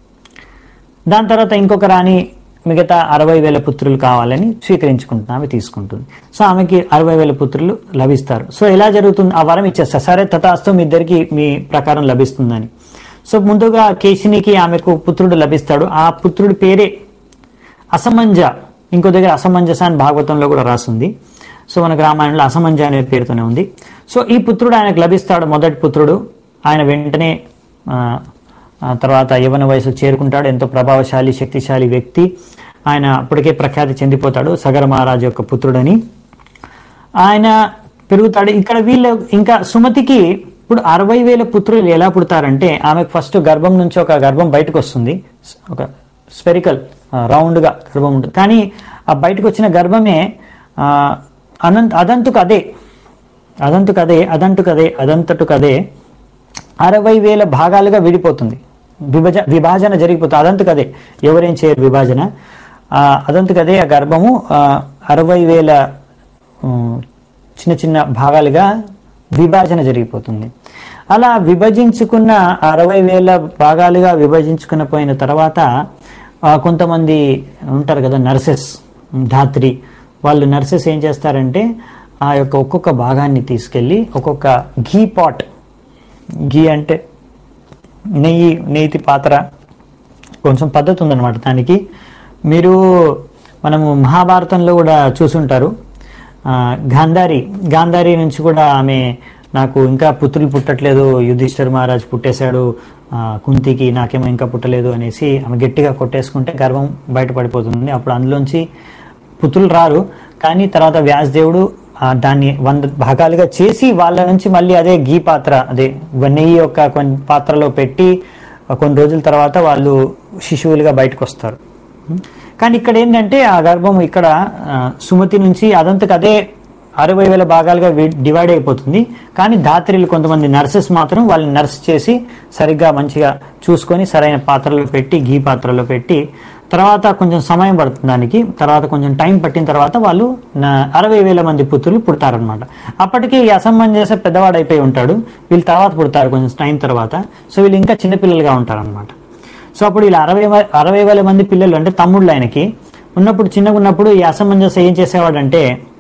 దాని తర్వాత ఇంకొక రాణి మిగతా అరవై వేల పుత్రులు కావాలని స్వీకరించుకుంటుంది ఆమె తీసుకుంటుంది సో ఆమెకి అరవై వేల పుత్రులు లభిస్తారు సో ఎలా జరుగుతుంది ఆ వరం ఇచ్చేస్తారు సరే తథాస్తు మీ ఇద్దరికి మీ ప్రకారం లభిస్తుందని సో ముందుగా కేశినికి ఆమెకు పుత్రుడు లభిస్తాడు ఆ పుత్రుడి పేరే అసమంజ ఇంకో దగ్గర అసమంజస అని భాగవతంలో కూడా రాసింది సో మనకు రామాయణంలో అసమంజ అనే పేరుతోనే ఉంది సో ఈ పుత్రుడు ఆయనకు లభిస్తాడు మొదటి పుత్రుడు ఆయన వెంటనే ఆ, ఆ తర్వాత యవన వయసు చేరుకుంటాడు ఎంతో ప్రభావశాలి శక్తిశాలి వ్యక్తి ఆయన అప్పటికే ప్రఖ్యాతి చెందిపోతాడు సగర మహారాజు యొక్క పుత్రుడని ఆయన పెరుగుతాడు ఇక్కడ వీళ్ళు ఇంకా సుమతికి ఇప్పుడు అరవై వేల పుత్రులు ఎలా పుడతారంటే ఆమెకు ఫస్ట్ గర్భం నుంచి ఒక గర్భం బయటకు వస్తుంది ఒక స్పెరికల్ రౌండ్గా గర్భం ఉంటుంది కానీ ఆ బయటకు వచ్చిన గర్భమే ఆ, అనంత అదంతుకు అదే అదంతుకు అదే అదంటుకు అదే అదంతటుకు అదే అరవై వేల భాగాలుగా విడిపోతుంది విభజ విభాజన జరిగిపోతుంది అదంతకు అదే ఎవరేం చేయరు విభాజన ఆ, అదంతకు అదే ఆ గర్భము ఆ, అరవై వేల ఉమ్, చిన్న చిన్న భాగాలుగా విభాజన జరిగిపోతుంది అలా విభజించుకున్న అరవై వేల భాగాలుగా విభజించుకున్న పోయిన తర్వాత ఆ, కొంతమంది ఉంటారు కదా నర్సెస్ ధాత్రి వాళ్ళు నర్సెస్ ఏం చేస్తారంటే ఆ యొక్క ఒక్కొక్క భాగాన్ని తీసుకెళ్ళి ఒక్కొక్క ఘీ పాట్ ఘీ అంటే నెయ్యి నెయ్యి పాత్ర కొంచెం పద్ధతి ఉందన్నమాట దానికి మీరు మనము మహాభారతంలో కూడా చూసుంటారు ఆ, గాంధారి గాంధారి నుంచి కూడా ఆమె నాకు ఇంకా పుత్రులు పుట్టట్లేదు యుధిష్ఠిర్ మహారాజ్ పుట్టేశాడు ఆ, కుంతికి నాకేమో ఇంకా పుట్టలేదు అనేసి ఆమె గట్టిగా కొట్టేసుకుంటే గర్భం బయటపడిపోతుంది అప్పుడు అందులోంచి పుత్రులు రారు కానీ తర్వాత వ్యాసదేవుడు ఆ, దాన్ని వంద భాగాలుగా చేసి వాళ్ళ నుంచి మళ్ళీ అదే గీ పాత్ర అదే నెయ్యి యొక్క కొన్ని పాత్రలో పెట్టి ఆ, కొన్ని రోజుల తర్వాత వాళ్ళు శిశువులుగా బయటకు వస్తారు కానీ ఇక్కడ ఏంటంటే ఆ గర్భం ఇక్కడ ఆ, సుమతి నుంచి అదంతకు అదే అరవై వేల భాగాలుగా వి- డివైడ్ అయిపోతుంది కానీ ధాత్రిలు కొంతమంది నర్సెస్ మాత్రం వాళ్ళని నర్స్ చేసి సరిగ్గా మంచిగా చూసుకొని సరైన పాత్రలో పెట్టి గీ పాత్రలో పెట్టి తర్వాత కొంచెం సమయం పడుతుంది దానికి తర్వాత కొంచెం టైం పట్టిన తర్వాత వాళ్ళు నా- అరవై వేల మంది పుత్రులు పుడతారనమాట అప్పటికి ఈ అసమంజస పెద్దవాడు అయిపోయి ఉంటాడు వీళ్ళు తర్వాత పుడతారు కొంచెం టైం తర్వాత సో వీళ్ళు ఇంకా చిన్నపిల్లలుగా ఉంటారనమాట సో అప్పుడు వీళ్ళు అరవై వ- అరవై వేల మంది పిల్లలు అంటే తమ్ముళ్ళు ఆయనకి ఉన్నప్పుడు చిన్నగా ఉన్నప్పుడు ఈ అసమంజస ఏం చేసేవాడంటే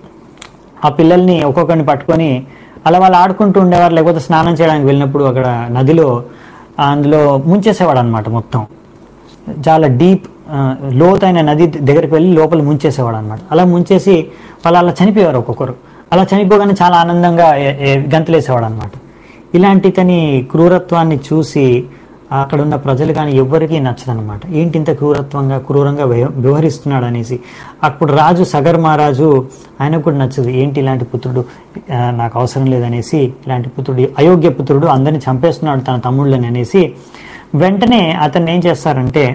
ఆ పిల్లల్ని ఒక్కొక్కరిని పట్టుకొని అలా వాళ్ళు ఆడుకుంటూ ఉండేవారు లేకపోతే స్నానం చేయడానికి వెళ్ళినప్పుడు అక్కడ నదిలో ఆ, అందులో ముంచేసేవాడు అనమాట మొత్తం చాలా డీప్ ఆ, లోతైన నది దగ్గరికి వెళ్ళి లోపల ముంచేసేవాడు అనమాట అలా ముంచేసి వాళ్ళు అలా చనిపోయేవారు ఒక్కొక్కరు అలా చనిపోగానే చాలా ఆనందంగా ఏ- ఏ- గంతులేసేవాడు అనమాట ఇలాంటి తని క్రూరత్వాన్ని చూసి అక్కడ ఉన్న ప్రజలు కానీ ఎవ్వరికీ నచ్చదనమాట ఏంటి ఇంత క్రూరత్వంగా క్రూరంగా వ్యవ- వ్యవహరిస్తున్నాడు అనేసి అప్పుడు రాజు సగర్ మహారాజు ఆయనకు కూడా నచ్చదు ఏంటి ఇలాంటి పుత్రుడు ఆ, నాకు అవసరం లేదనేసి ఇలాంటి పుత్రుడు అయోగ్య పుత్రుడు అందరిని చంపేస్తున్నాడు తన తమ్ముళ్ళని అనేసి వెంటనే అతన్ని ఏం చేస్తారంటే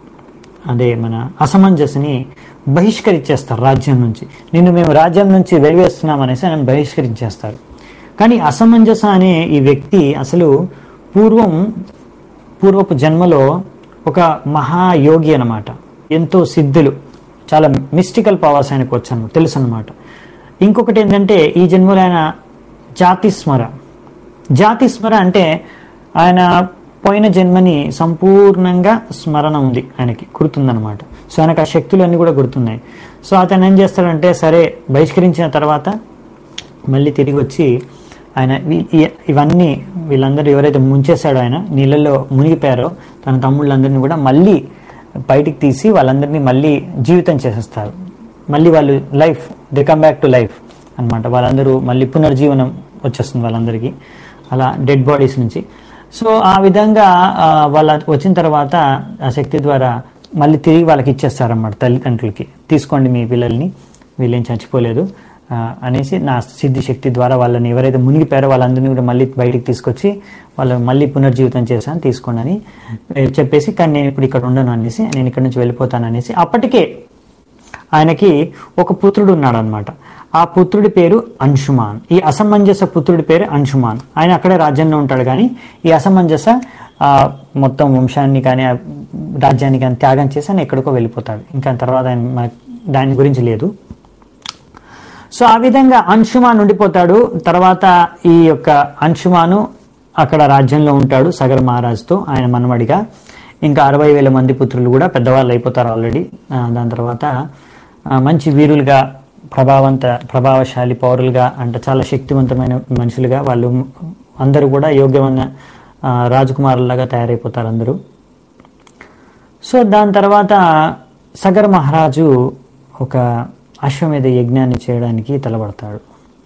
అదే మన అసమంజస్ని బహిష్కరించేస్తారు రాజ్యం నుంచి నిన్ను మేము రాజ్యం నుంచి వెలివేస్తున్నాం అనేసి ఆయన బహిష్కరించేస్తారు కానీ అసమంజస అనే ఈ వ్యక్తి అసలు పూర్వం పూర్వపు జన్మలో ఒక మహాయోగి అన్నమాట ఎంతో సిద్ధులు చాలా మిస్టికల్ పవర్స్ ఆయనకు వచ్చాను తెలుసు అనమాట ఇంకొకటి ఏంటంటే ఈ జన్మలో ఆయన జాతి స్మర జాతి స్మర అంటే ఆయన పోయిన జన్మని సంపూర్ణంగా స్మరణ ఉంది ఆయనకి గుర్తుందనమాట సో ఆయనకు ఆ శక్తులన్నీ కూడా గుర్తున్నాయి సో అతను ఏం చేస్తాడంటే సరే బహిష్కరించిన తర్వాత మళ్ళీ తిరిగి వచ్చి ఆయన వీ- ఈ- ఇవన్నీ వీళ్ళందరూ ఎవరైతే ముంచేశాడో ఆయన నీళ్ళల్లో మునిగిపోయారో తన తమ్ముళ్ళందరినీ కూడా మళ్ళీ బయటికి తీసి వాళ్ళందరినీ మళ్ళీ జీవితం చేసేస్తారు మళ్ళీ వాళ్ళు life they come back to life అన్నమాట వాళ్ళందరూ మళ్ళీ పునర్జీవనం వచ్చేస్తుంది వాళ్ళందరికీ అలా డెడ్ బాడీస్ నుంచి సో ఆ విధంగా ఆ, వాళ్ళ వచ్చిన తర్వాత ఆ శక్తి ద్వారా మళ్ళీ తిరిగి వాళ్ళకి ఇచ్చేస్తారన్నమాట తల్లిదండ్రులకి తీసుకోండి మీ పిల్లల్ని వీళ్ళేం చచ్చిపోలేదు ఆ, అనేసి నా సిద్ధి శక్తి ద్వారా వాళ్ళని ఎవరైతే మునిగిపోయారో వాళ్ళందరినీ కూడా మళ్ళీ బయటికి తీసుకొచ్చి వాళ్ళు మళ్ళీ పునర్జీవితం చేశాను తీసుకోండి అని ఏ, చెప్పేసి కానీ నేను ఇప్పుడు ఇక్కడ ఉండను అనేసి నేను ఇక్కడ నుంచి వెళ్ళిపోతాను అనేసి అప్పటికే ఆయనకి ఒక పుత్రుడు ఉన్నాడు అనమాట ఆ పుత్రుడి పేరు అంశుమాన్ ఈ అసమంజస పుత్రుడి పేరు అంశుమాన్ ఆయన అక్కడే రాజ్యంలో ఉంటాడు కానీ ఈ అసమంజస ఆ, మొత్తం వంశాన్ని కానీ ఆ రాజ్యాన్ని కానీ త్యాగం చేసి ఆయన ఎక్కడికో వెళ్ళిపోతాడు ఇంకా తర్వాత ఆయన మనకు దాని గురించి లేదు సో ఆ విధంగా అంశుమాన్ ఉండిపోతాడు తర్వాత ఈ యొక్క అంశుమాను అక్కడ రాజ్యంలో ఉంటాడు సగర్ మహారాజుతో ఆయన మనవడిగా ఇంకా అరవై వేల మంది పుత్రులు కూడా పెద్దవాళ్ళు అయిపోతారు ఆల్రెడీ ఆ, దాని తర్వాత ఆ, మంచి వీరులుగా ప్రభావంత ప్రభావశాలి పౌరులుగా అంటే చాలా శక్తివంతమైన మనుషులుగా వాళ్ళు అందరూ కూడా యోగ్యమైన ఆ, రాజకుమారులాగా తయారైపోతారు అందరూ సో దాని తర్వాత సగర్ మహారాజు ఒక అశ్వమేధ యజ్ఞాన్ని చేయడానికి తలబడతాడు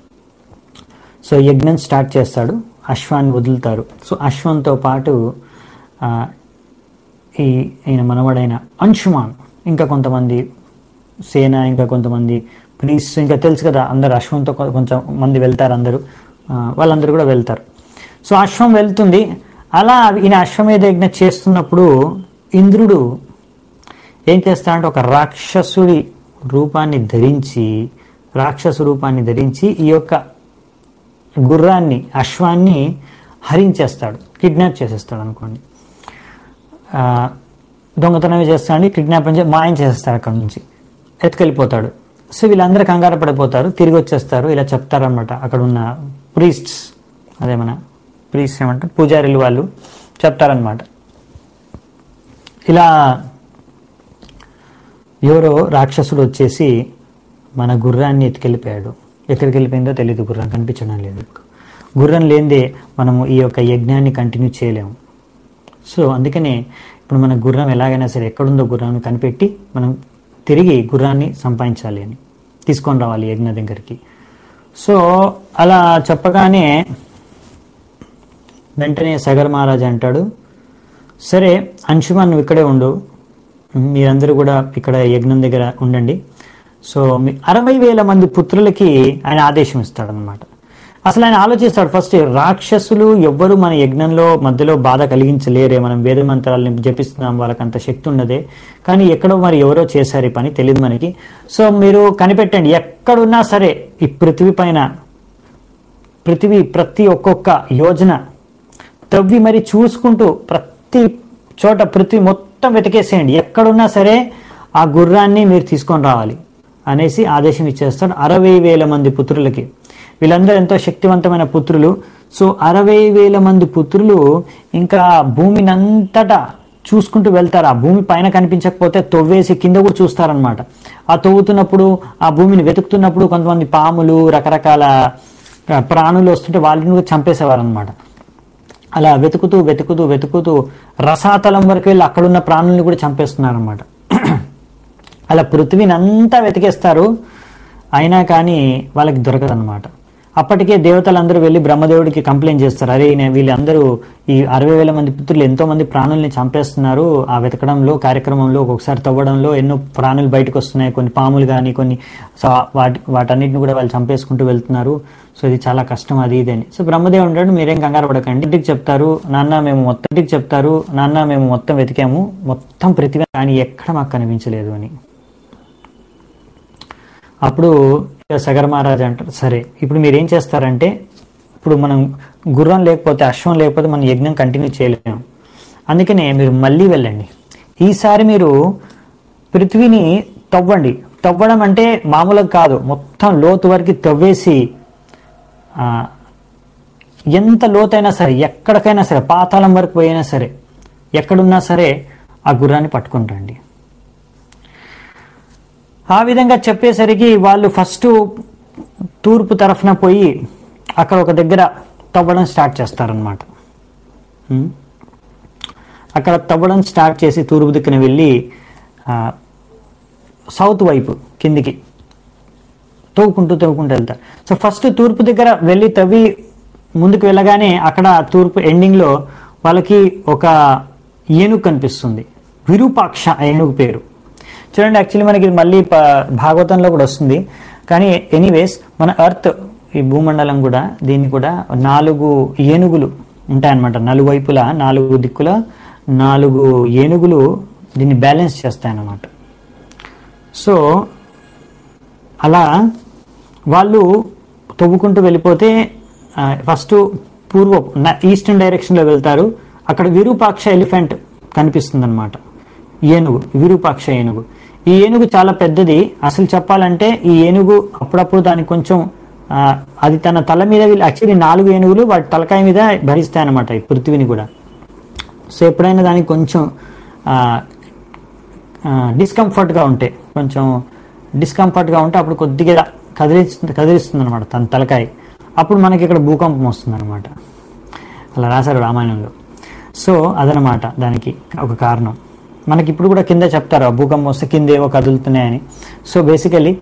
సో యజ్ఞం స్టార్ట్ చేస్తాడు అశ్వాన్ని వదులుతారు సో అశ్వంతో పాటు ఆ, ఈ ఈయన మనవడైన అంశుమాన్ ఇంకా కొంతమంది సేన ఇంకా కొంతమంది ప్లీస్ ఇంకా తెలుసు కదా అందరు అశ్వంతో కొ- కొంచెం మంది వెళ్తారు అందరూ ఆ, వాళ్ళందరూ కూడా వెళ్తారు సో అశ్వం వెళ్తుంది అలా ఈయన అశ్వమేధ యజ్ఞ చేస్తున్నప్పుడు ఇంద్రుడు ఏం చేస్తాడంటే ఒక రాక్షసుడి రూపాన్ని ధరించి రాక్షసు రూపాన్ని ధరించి ఈ యొక్క గుర్రాన్ని అశ్వాన్ని హరించేస్తాడు కిడ్నాప్ చేసేస్తాడు అనుకోండి ఆ, దొంగతనమే చేస్తాడు కిడ్నాప్ అని చెప్పి మాయం చేసేస్తాడు అక్కడ నుంచి ఎత్తుకెళ్ళిపోతాడు సో వీళ్ళందరూ కంగారు పడిపోతారు తిరిగి వచ్చేస్తారు ఇలా చెప్తారనమాట అక్కడ ఉన్న ప్రీస్ట్స్ అదే మన ప్రీస్ట్ ఏమంటారు పూజారులు వాళ్ళు చెప్తారనమాట ఇలా ఎవరో రాక్షసుడు వచ్చేసి మన గుర్రాన్ని ఎత్తుకెళ్ళిపోయాడు ఎక్కడికి వెళ్ళిపోయిందో తెలియదు గుర్రం కనిపించడం లేదు గుర్రం లేనిదే మనము ఈ యొక్క యజ్ఞాన్ని కంటిన్యూ చేయలేము సో అందుకనే ఇప్పుడు మన గుర్రం ఎలాగైనా సరే ఎక్కడుందో గుర్రాన్ని కనిపెట్టి మనం తిరిగి గుర్రాన్ని సంపాదించాలి అని తీసుకొని రావాలి యజ్ఞ దగ్గరికి సో అలా చెప్పగానే వెంటనే సగర్ మహారాజ్ అంటాడు సరే అంశుమాన్ నువ్వు ఇక్కడే ఉండు మీరందరూ కూడా ఇక్కడ యజ్ఞం దగ్గర ఉండండి సో మీ అరవై వేల మంది పుత్రులకి ఆయన ఆదేశం ఇస్తాడనమాట అసలు ఆయన ఆలోచిస్తాడు ఫస్ట్ రాక్షసులు ఎవ్వరు మన యజ్ఞంలో మధ్యలో బాధ కలిగించలేరే మనం వేద మంత్రాలను జపిస్తున్నాం వాళ్ళకి అంత శక్తి ఉన్నదే కానీ ఎక్కడో మరి ఎవరో చేశారు ఈ పని తెలియదు మనకి సో మీరు కనిపెట్టండి ఎక్కడున్నా సరే ఈ పృథివీ పైన పృథివీ ప్రతి ఒక్కొక్క యోజన తవ్వి మరి చూసుకుంటూ ప్రతి చోట పృథివీ మొత్తం వెతికేసేయండి ఎక్కడున్నా సరే ఆ గుర్రాన్ని మీరు తీసుకొని రావాలి అనేసి ఆదేశం ఇచ్చేస్తాడు అరవై వేల మంది పుత్రులకి వీళ్ళందరూ ఎంతో శక్తివంతమైన పుత్రులు సో అరవై వేల మంది పుత్రులు ఇంకా భూమిని అంతటా చూసుకుంటూ వెళ్తారు ఆ భూమి పైన కనిపించకపోతే తవ్వేసి కింద కూడా చూస్తారనమాట ఆ తవ్వుతున్నప్పుడు ఆ భూమిని వెతుకుతున్నప్పుడు కొంతమంది పాములు రకరకాల ఆ, ప్రాణులు వస్తుంటే వాళ్ళని కూడా చంపేసేవారు అనమాట అలా వెతుకుతూ వెతుకుతూ వెతుకుతూ రసాతలం వరకు వెళ్ళి అక్కడున్న ప్రాణుల్ని కూడా చంపేస్తున్నారు అనమాట అలా పృథ్వీని అంతా వెతికేస్తారు అయినా కానీ వాళ్ళకి దొరకదన్నమాట అప్పటికే దేవతలందరూ వెళ్ళి బ్రహ్మదేవుడికి కంప్లైంట్ చేస్తారు అరే ఈయన వీళ్ళందరూ ఈ అరవై వేల మంది పుత్రులు ఎంతో మంది ప్రాణుల్ని చంపేస్తున్నారు ఆ వెతకడంలో కార్యక్రమంలో ఒక్కొక్కసారి తవ్వడంలో ఎన్నో ప్రాణులు బయటకు వస్తున్నాయి కొన్ని పాములు కానీ కొన్ని సో వాటి వాటన్నిటిని కూడా వాళ్ళు చంపేసుకుంటూ వెళ్తున్నారు సో ఇది చాలా కష్టం అది ఇది అని సో బ్రహ్మదేవుడు అంటాడు మీరేం కంగారు పడకండి ఇంటికి చెప్తారు నాన్న మేము మొత్తం ఇంటికి చెప్తారు నాన్న మేము మొత్తం వెతికాము మొత్తం ప్రతిభ కానీ ఎక్కడ మాకు కనిపించలేదు అని అప్పుడు ఇక సగర మహారాజు అంటారు సరే ఇప్పుడు మీరు ఏం చేస్తారంటే ఇప్పుడు మనం గుర్రం లేకపోతే అశ్వం లేకపోతే మనం యజ్ఞం కంటిన్యూ చేయలేము అందుకనే మీరు మళ్ళీ వెళ్ళండి ఈసారి మీరు పృథ్వీని తవ్వండి తవ్వడం అంటే మామూలుగా కాదు మొత్తం లోతు వరకు తవ్వేసి ఆ, ఎంత లోతైనా సరే ఎక్కడికైనా సరే పాతాళం వరకు పోయినా సరే ఎక్కడున్నా సరే ఆ గుర్రాన్ని పట్టుకుంటాండి ఆ విధంగా చెప్పేసరికి వాళ్ళు ఫస్ట్ తూర్పు తరఫున పోయి అక్కడ ఒక దగ్గర తవ్వడం స్టార్ట్ చేస్తారనమాట ఉం? అక్కడ తవ్వడం స్టార్ట్ చేసి తూర్పు దిక్కున వెళ్ళి ఆ, సౌత్ వైపు కిందికి తవ్వుకుంటూ తవ్వుకుంటూ వెళ్తారు సో ఫస్ట్ తూర్పు దగ్గర వెళ్ళి తవ్వి ముందుకు వెళ్ళగానే అక్కడ తూర్పు ఎండింగ్లో వాళ్ళకి ఒక ఏనుగు కనిపిస్తుంది విరూపాక్ష ఆ ఏనుగు పేరు చూడండి యాక్చువల్లీ మనకి ఇది మళ్ళీ ప- భాగవతంలో కూడా వస్తుంది కానీ ఎనీవేస్ మన ఎర్త్ ఈ భూమండలం కూడా దీన్ని కూడా నాలుగు ఏనుగులు ఉంటాయన్నమాట నలువైపులా నాలుగు దిక్కుల నాలుగు ఏనుగులు దీన్ని బ్యాలెన్స్ చేస్తాయన్నమాట సో అలా వాళ్ళు తవ్వుకుంటూ వెళ్ళిపోతే ఆ, ఫస్ట్ పూర్వ ఈస్టర్న్ డైరెక్షన్లో వెళ్తారు అక్కడ విరూపాక్ష ఎలిఫెంట్ కనిపిస్తుంది అనమాట ఏనుగు విరూపాక్ష ఏనుగు ఈ ఏనుగు చాలా పెద్దది అసలు చెప్పాలంటే ఈ ఏనుగు అప్పుడప్పుడు దానికి కొంచెం ఆ, అది తన తల మీద యాక్చువల్లీ నాలుగు ఏనుగులు వాటి తలకాయ మీద భరిస్తాయి అనమాట ఈ పృథ్వీని కూడా సో ఎప్పుడైనా దానికి కొంచెం ఆ, డిస్కంఫర్ట్గా ఉంటే కొంచెం డిస్కంఫర్ట్గా ఉంటే అప్పుడు కొద్దిగా కదిలిస్తుంది కదిలిస్తుంది అనమాట తన తలకాయ అప్పుడు మనకి ఇక్కడ భూకంపం వస్తుంది అనమాట అలా రాశారు రామాయణంలో సో అదనమాట దానికి ఒక కారణం మనకి ఇప్పుడు కూడా కింద చెప్తారు ఆ భూకంపం వస్తే కింద ఏవో కదులుతున్నాయని సో బేసికలీ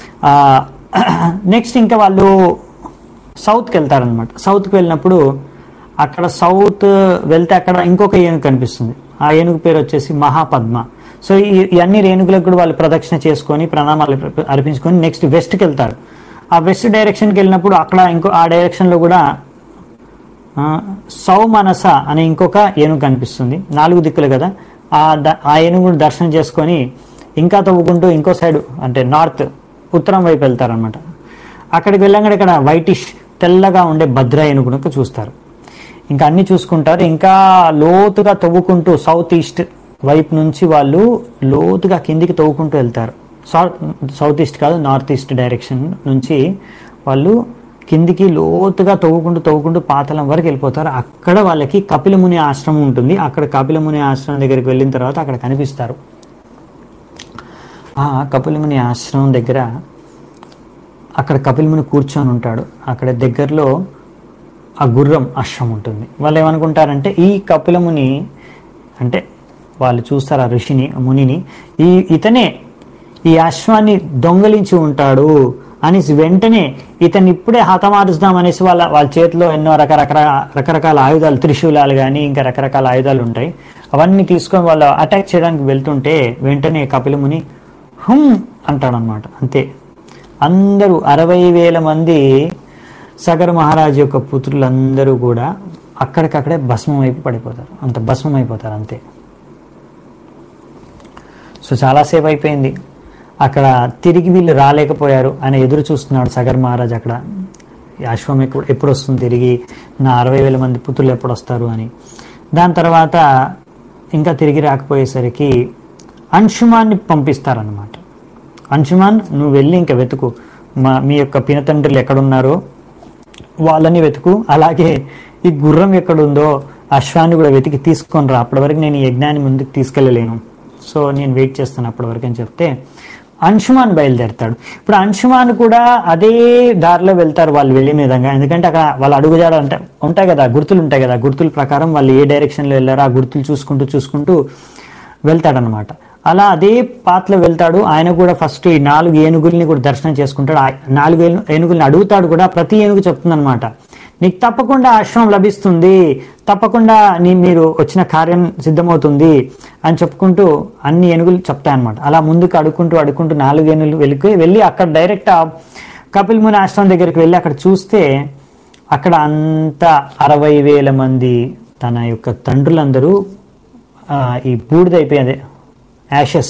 నెక్స్ట్ ఇంకా వాళ్ళు సౌత్కి వెళ్తారనమాట సౌత్కి వెళ్ళినప్పుడు అక్కడ సౌత్ వెళ్తే అక్కడ ఇంకొక ఏనుగు కనిపిస్తుంది ఆ ఏనుగు పేరు వచ్చేసి మహాపద్మ సో ఈ ఈ అన్ని రేణుగులకు కూడా వాళ్ళు ప్రదక్షిణ చేసుకొని ప్రణామాలు అర్ప- అర్పించుకొని నెక్స్ట్ వెస్ట్కి వెళ్తారు ఆ వెస్ట్ డైరెక్షన్కి వెళ్ళినప్పుడు అక్కడ ఇంకో ఆ డైరెక్షన్లో కూడా ఆ, సౌమనస అనే ఇంకొక ఏనుగు కనిపిస్తుంది నాలుగు దిక్కులు కదా ఆ ద- ఆ ఏనుగును దర్శనం చేసుకొని ఇంకా తవ్వుకుంటూ ఇంకో సైడ్ అంటే నార్త్ ఉత్తరం వైపు వెళ్తారనమాట అక్కడికి వెళ్ళంగానే ఇక్కడ వైటిష్ తెల్లగా ఉండే భద్ర ఏనుగును చూస్తారు ఇంకా అన్ని చూసుకుంటారు ఇంకా లోతుగా తవ్వుకుంటూ సౌత్ ఈస్ట్ వైపు నుంచి వాళ్ళు లోతుగా కిందికి తవ్వుకుంటూ వెళ్తారు సౌత్ సౌత్ ఈస్ట్ కాదు నార్త్ ఈస్ట్ డైరెక్షన్ నుంచి వాళ్ళు కిందికి లోతుగా తవ్వుకుంటూ తవ్వుకుంటూ పాతలం వరకు వెళ్ళిపోతారు అక్కడ వాళ్ళకి కపిలముని ఆశ్రమం ఉంటుంది అక్కడ కపిలముని ఆశ్రమం దగ్గరికి వెళ్ళిన తర్వాత అక్కడ కనిపిస్తారు ఆ కపిలముని ఆశ్రమం దగ్గర అక్కడ కపిలముని కూర్చొని ఉంటాడు అక్కడ దగ్గరలో ఆ గుర్రం అశ్వం ఉంటుంది వాళ్ళు ఏమనుకుంటారంటే ఈ కపిలముని అంటే వాళ్ళు చూస్తారు ఆ ఋషిని ఆ మునిని ఈ ఇతనే ఈ అశ్వాన్ని దొంగలించి ఉంటాడు అనేసి వెంటనే ఇతన్ని ఇప్పుడే హతమారుస్తాం అనేసి వాళ్ళ వాళ్ళ చేతిలో ఎన్నో రకరకాల రకరకాల ఆయుధాలు త్రిశూలాలు కానీ ఇంకా రకరకాల ఆయుధాలు ఉంటాయి అవన్నీ తీసుకొని వాళ్ళు అటాక్ చేయడానికి వెళ్తుంటే వెంటనే కపిలముని హుమ్ అంటాడనమాట అంతే అందరూ అరవై వేల మంది సగర మహారాజు యొక్క పుత్రులందరూ కూడా అక్కడికక్కడే భస్మం అయిపోయి పడిపోతారు అంత భస్మం అయిపోతారు అంతే సో చాలాసేపు అయిపోయింది అక్కడ తిరిగి వీళ్ళు రాలేకపోయారు ఆయన ఎదురు చూస్తున్నాడు సగర్ మహారాజ్ అక్కడ ఈ అశ్వం ఎప్పుడు ఎప్పుడు వస్తుంది తిరిగి నా అరవై వేల మంది పుత్రులు ఎప్పుడు వస్తారు అని దాని తర్వాత ఇంకా తిరిగి రాకపోయేసరికి అంశుమాన్ని పంపిస్తారనమాట అంశుమాన్ నువ్వు వెళ్ళి ఇంకా వెతుకు మా మీ యొక్క పినతండ్రులు ఎక్కడున్నారో వాళ్ళని వెతుకు అలాగే ఈ గుర్రం ఎక్కడుందో అశ్వాన్ని కూడా వెతికి తీసుకొని రా అప్పటి వరకు నేను ఈ యజ్ఞాన్ని ముందుకు తీసుకెళ్ళలేను సో నేను వెయిట్ చేస్తాను అప్పటి వరకు అని చెప్తే అంశుమాన్ బయలుదేరతాడు ఇప్పుడు అంశుమాన్ కూడా అదే దారిలో వెళ్తారు వాళ్ళు వెళ్ళిన విధంగా ఎందుకంటే అక్కడ వాళ్ళ అడుగుజాడ అంటే ఉంటాయి కదా గుర్తులు ఉంటాయి కదా గుర్తుల ప్రకారం వాళ్ళు ఏ డైరెక్షన్లో వెళ్ళారో ఆ గుర్తులు చూసుకుంటూ చూసుకుంటూ వెళ్తాడనమాట అలా అదే పాత్రలో వెళ్తాడు ఆయన కూడా ఫస్ట్ ఈ నాలుగు ఏనుగుల్ని కూడా దర్శనం చేసుకుంటాడు ఆ నాలుగు ఏను- ఏనుగుల్ని అడుగుతాడు కూడా ప్రతి ఏనుగు చెప్తుందన్నమాట నీకు తప్పకుండా అశ్వం లభిస్తుంది తప్పకుండా నీ మీరు వచ్చిన కార్యం సిద్ధమవుతుంది అని చెప్పుకుంటూ అన్ని ఏనుగులు చెప్తాయన్నమాట అలా ముందుకు అడుక్కుంటూ అడుక్కుంటూ నాలుగు ఏనుగులు వెళ్ళి వెళ్ళి అక్కడ డైరెక్ట్ ఆ కపిల్ ముని ఆశ్రమం దగ్గరికి వెళ్ళి అక్కడ చూస్తే అక్కడ అంతా అరవై వేల మంది తన యొక్క తండ్రులందరూ ఆ, ఈ బూడిదైపోయి అదే యాషెస్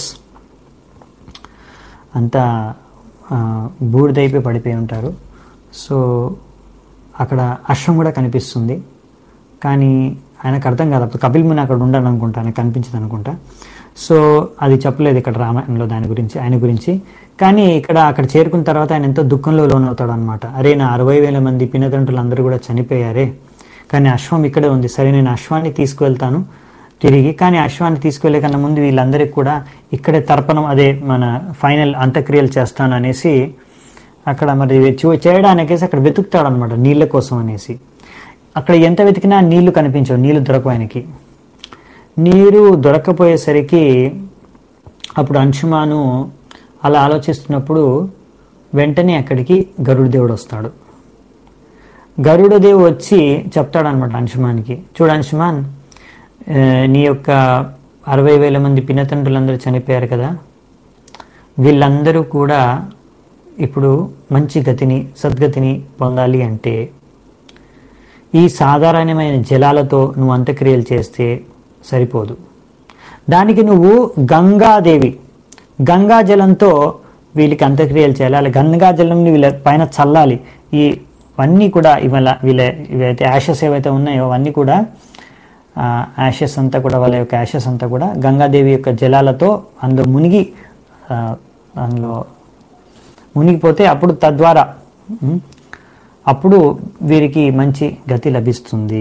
అంతా ఆ, బూడిదైపోయి పడిపోయి ఉంటారు సో అక్కడ అశ్వం కూడా కనిపిస్తుంది కానీ ఆయనకు అర్థం కాదు అప్పుడు కపిల్ ముని అక్కడ ఉండను అనుకుంటా ఆయనకు కనిపించదు అనుకుంటా సో అది చెప్పలేదు ఇక్కడ రామాయణంలో దాని గురించి ఆయన గురించి కానీ ఇక్కడ అక్కడ చేరుకున్న తర్వాత ఆయన ఎంతో దుఃఖంలో లోనవుతాడు అనమాట అరే నా అరవై వేల మంది పినతండ్రులు అందరూ కూడా చనిపోయారే కానీ అశ్వం ఇక్కడే ఉంది సరే నేను అశ్వాన్ని తీసుకువెళ్తాను తిరిగి కానీ అశ్వాన్ని తీసుకువెళ్ళే కన్నా ముందు వీళ్ళందరికీ కూడా ఇక్కడే తర్పణం అదే మన ఫైనల్ అంత్యక్రియలు చేస్తాను అనేసి అక్కడ మరి చూ- చేయడానికేసి అక్కడ వెతుకుతాడు అనమాట నీళ్ళ కోసం అనేసి అక్కడ ఎంత వెతికినా నీళ్లు కనిపించవు నీళ్లు దొరకవు ఆయనకి నీరు దొరకపోయేసరికి అప్పుడు అంశుమాను అలా ఆలోచిస్తున్నప్పుడు వెంటనే అక్కడికి గరుడ దేవుడు వస్తాడు గరుడ దేవుడు వచ్చి చెప్తాడనమాట అంశుమానికి చూడు అంశుమాన్ ఆ, నీ యొక్క అరవై వేల మంది పినతండ్రులందరూ చనిపోయారు కదా వీళ్ళందరూ కూడా ఇప్పుడు మంచి గతిని సద్గతిని పొందాలి అంటే ఈ సాధారణమైన జలాలతో నువ్వు అంత్యక్రియలు చేస్తే సరిపోదు దానికి నువ్వు గంగాదేవి గంగా జలంతో వీళ్ళకి అంత్యక్రియలు చేయాలి అలా గంగా జలంని వీళ్ళ పైన చల్లాలి ఈ ఇవన్నీ కూడా ఇవాళ వీళ్ళ ఇవైతే యాషెస్ ఏవైతే ఉన్నాయో అవన్నీ కూడా యాషెస్ అంతా కూడా వాళ్ళ యొక్క యాషెస్ అంతా కూడా గంగాదేవి యొక్క జలాలతో అందులో మునిగి ఆ, అందులో మునిగిపోతే అప్పుడు తద్వారా ఉమ్, అప్పుడు వీరికి మంచి గతి లభిస్తుంది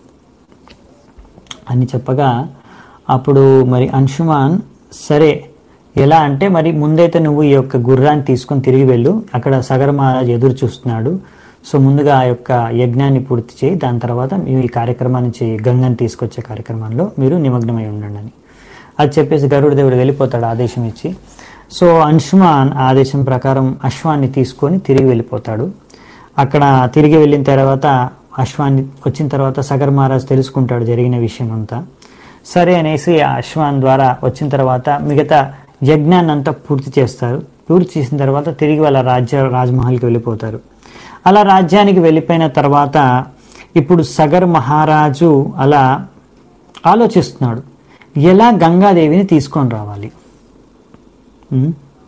అని చెప్పగా అప్పుడు మరి అంశుమాన్ సరే ఎలా అంటే మరి ముందైతే నువ్వు ఈ యొక్క గుర్రాన్ని తీసుకొని తిరిగి వెళ్ళు అక్కడ సగర మహారాజ్ ఎదురు చూస్తున్నాడు సో ముందుగా ఆ యొక్క యజ్ఞాన్ని పూర్తి చేయి దాని తర్వాత మీరు ఈ కార్యక్రమాన్ని చేయి గంగని తీసుకొచ్చే కార్యక్రమంలో మీరు నిమగ్నమై ఉండండి అని అది చెప్పేసి గరుడ దేవుడు వెళ్ళిపోతాడు ఆదేశం ఇచ్చి సో అంశుమాన్ ఆదేశం ప్రకారం అశ్వాన్ని తీసుకొని తిరిగి వెళ్ళిపోతాడు అక్కడ తిరిగి వెళ్ళిన తర్వాత అశ్వాన్ని వచ్చిన తర్వాత సగర్ మహారాజ్ తెలుసుకుంటాడు జరిగిన విషయం అంతా సరే అనేసి ఆ అశ్వాన్ ద్వారా వచ్చిన తర్వాత మిగతా యజ్ఞాన్ని అంతా పూర్తి చేస్తారు పూర్తి చేసిన తర్వాత తిరిగి వాళ్ళ రాజ్య రాజ్మహల్కి వెళ్ళిపోతారు అలా రాజ్యానికి వెళ్ళిపోయిన తర్వాత ఇప్పుడు సగర్ మహారాజు అలా ఆలోచిస్తున్నాడు ఎలా గంగాదేవిని తీసుకొని రావాలి ఉమ్.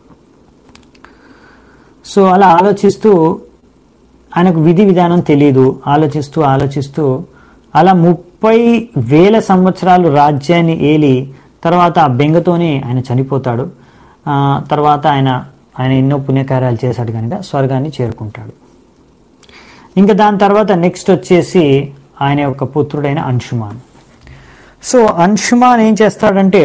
సో అలా ఆలోచిస్తూ ఆయనకు విధి విధానం తెలియదు ఆలోచిస్తూ ఆలోచిస్తూ అలా ముప్పై వేల సంవత్సరాలు రాజ్యాన్ని ఏలి తర్వాత ఆ బెంగతోనే ఆయన చనిపోతాడు ఆ, తర్వాత ఆయన ఆయన ఎన్నో పుణ్యకార్యాలు చేశాడు కనుక స్వర్గాన్ని చేరుకుంటాడు ఇంకా దాని తర్వాత నెక్స్ట్ వచ్చేసి ఆయన యొక్క పుత్రుడైన అంశుమాన్ సో అంశుమాన్ ఏం చేస్తాడంటే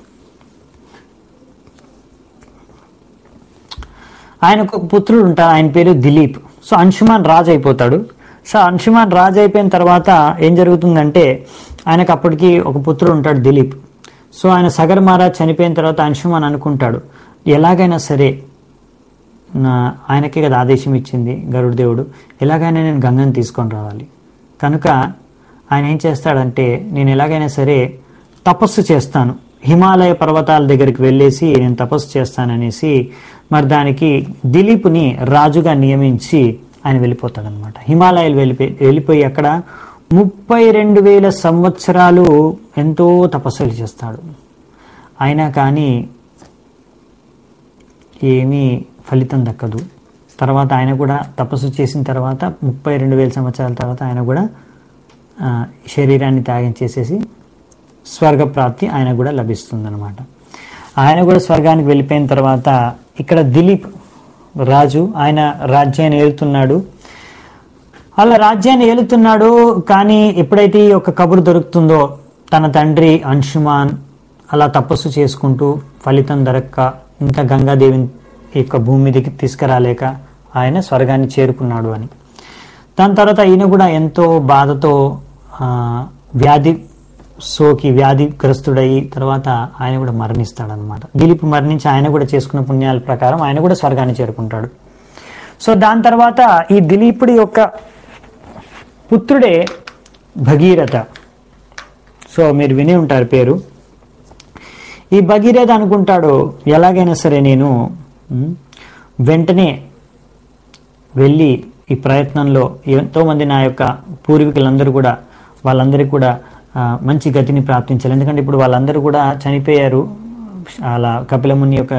ఆయనకు ఒక పుత్రుడు ఉంటాడు ఆయన పేరు దిలీప్ సో అంశుమాన్ రాజు అయిపోతాడు సో అంశుమాన్ రాజు అయిపోయిన తర్వాత ఏం జరుగుతుందంటే ఆయనకు అప్పటికి ఒక పుత్రుడు ఉంటాడు దిలీప్ సో ఆయన సగర్ మహారాజ్ చనిపోయిన తర్వాత అంశుమాన్ అనుకుంటాడు ఎలాగైనా సరే నా ఆయనకే కదా ఆదేశం ఇచ్చింది గరుడు దేవుడు ఎలాగైనా నేను గంగని తీసుకొని రావాలి కనుక ఆయన ఏం చేస్తాడంటే నేను ఎలాగైనా సరే తపస్సు చేస్తాను హిమాలయ పర్వతాల దగ్గరికి వెళ్ళేసి నేను తపస్సు చేస్తాననేసి మరి దానికి దిలీప్ని రాజుగా నియమించి ఆయన వెళ్ళిపోతాడనమాట హిమాలయాలు వెళ్ళిపోయి వెళ్ళిపోయి అక్కడ ముప్పై రెండు వేల సంవత్సరాలు ఎంతో తపస్సులు చేస్తాడు అయినా కానీ ఏమీ ఫలితం దక్కదు తర్వాత ఆయన కూడా తపస్సు చేసిన తర్వాత ముప్పై రెండు వేల సంవత్సరాల తర్వాత ఆయన కూడా ఆ, శరీరాన్ని త్యాగం చేసేసి స్వర్గప్రాప్తి ఆయన కూడా లభిస్తుందన్నమాట ఆయన కూడా స్వర్గానికి వెళ్ళిపోయిన తర్వాత ఇక్కడ దిలీప్ రాజు ఆయన రాజ్యాన్ని ఏలుతున్నాడు అలా రాజ్యాన్ని ఏలుతున్నాడు కానీ ఎప్పుడైతే ఈ యొక్క కబురు దొరుకుతుందో తన తండ్రి అంశుమాన్ అలా తపస్సు చేసుకుంటూ ఫలితం దొరక్క ఇంకా గంగాదేవిని ఈ యొక్క భూమి మీదకి తీసుకురాలేక ఆయన స్వర్గాన్ని చేరుకున్నాడు అని దాని తర్వాత ఈయన కూడా ఎంతో బాధతో ఆ, వ్యాధి సోకి వ్యాధిగ్రస్తుడయి తర్వాత ఆయన కూడా మరణిస్తాడనమాట దిలీప్ మరణించి ఆయన కూడా చేసుకున్న పుణ్యాల ప్రకారం ఆయన కూడా స్వర్గాన్ని చేరుకుంటాడు సో దాని తర్వాత ఈ దిలీపుడి యొక్క పుత్రుడే భగీరథ సో మీరు విని ఉంటారు పేరు ఈ భగీరథ అనుకుంటాడు ఎలాగైనా సరే నేను ఉమ్, వెంటనే వెళ్ళి ఈ ప్రయత్నంలో ఎంతోమంది నా యొక్క పూర్వీకులందరూ కూడా వాళ్ళందరికీ కూడా ఆ, మంచి గతిని ప్రాప్తించాలి ఎందుకంటే ఇప్పుడు వాళ్ళందరూ కూడా చనిపోయారు అలా కపిలముని యొక్క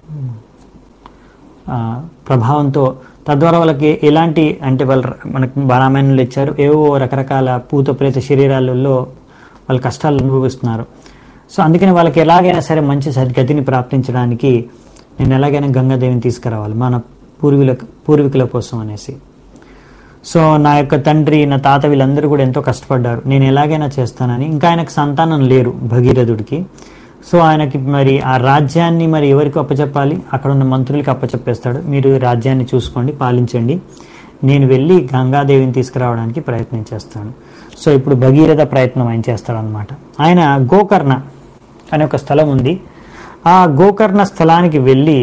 ఆ, ప్రభావంతో తద్వారా వాళ్ళకి ఎలాంటి అంటే వాళ్ళు మనకు రామాయణంలో ఇచ్చారు ఏవో రకరకాల పూత ప్రేత శరీరాలలో వాళ్ళ కష్టాలు అనుభవిస్తున్నారు సో అందుకని వాళ్ళకి ఎలాగైనా సరే మంచి సద్గతిని ప్రాప్తించడానికి నేను ఎలాగైనా గంగాదేవిని తీసుకురావాలి మన పూర్వీకుల పూర్వీకుల కోసం అనేసి సో నా యొక్క తండ్రి నా తాత వీళ్ళందరూ కూడా ఎంతో కష్టపడ్డారు నేను ఎలాగైనా చేస్తానని ఇంకా ఆయనకు సంతానం లేరు భగీరథుడికి సో ఆయనకి మరి ఆ రాజ్యాన్ని మరి ఎవరికి అప్పచెప్పాలి అక్కడ ఉన్న మంత్రులకి అప్పచెప్పేస్తాడు మీరు ఈ రాజ్యాన్ని చూసుకోండి పాలించండి నేను వెళ్ళి గంగాదేవిని తీసుకురావడానికి ప్రయత్నం చేస్తాను సో ఇప్పుడు భగీరథ ప్రయత్నం ఆయన చేస్తాడనమాట ఆయన గోకర్ణ అనే ఒక స్థలం ఉంది ఆ గోకర్ణ స్థలానికి వెళ్ళి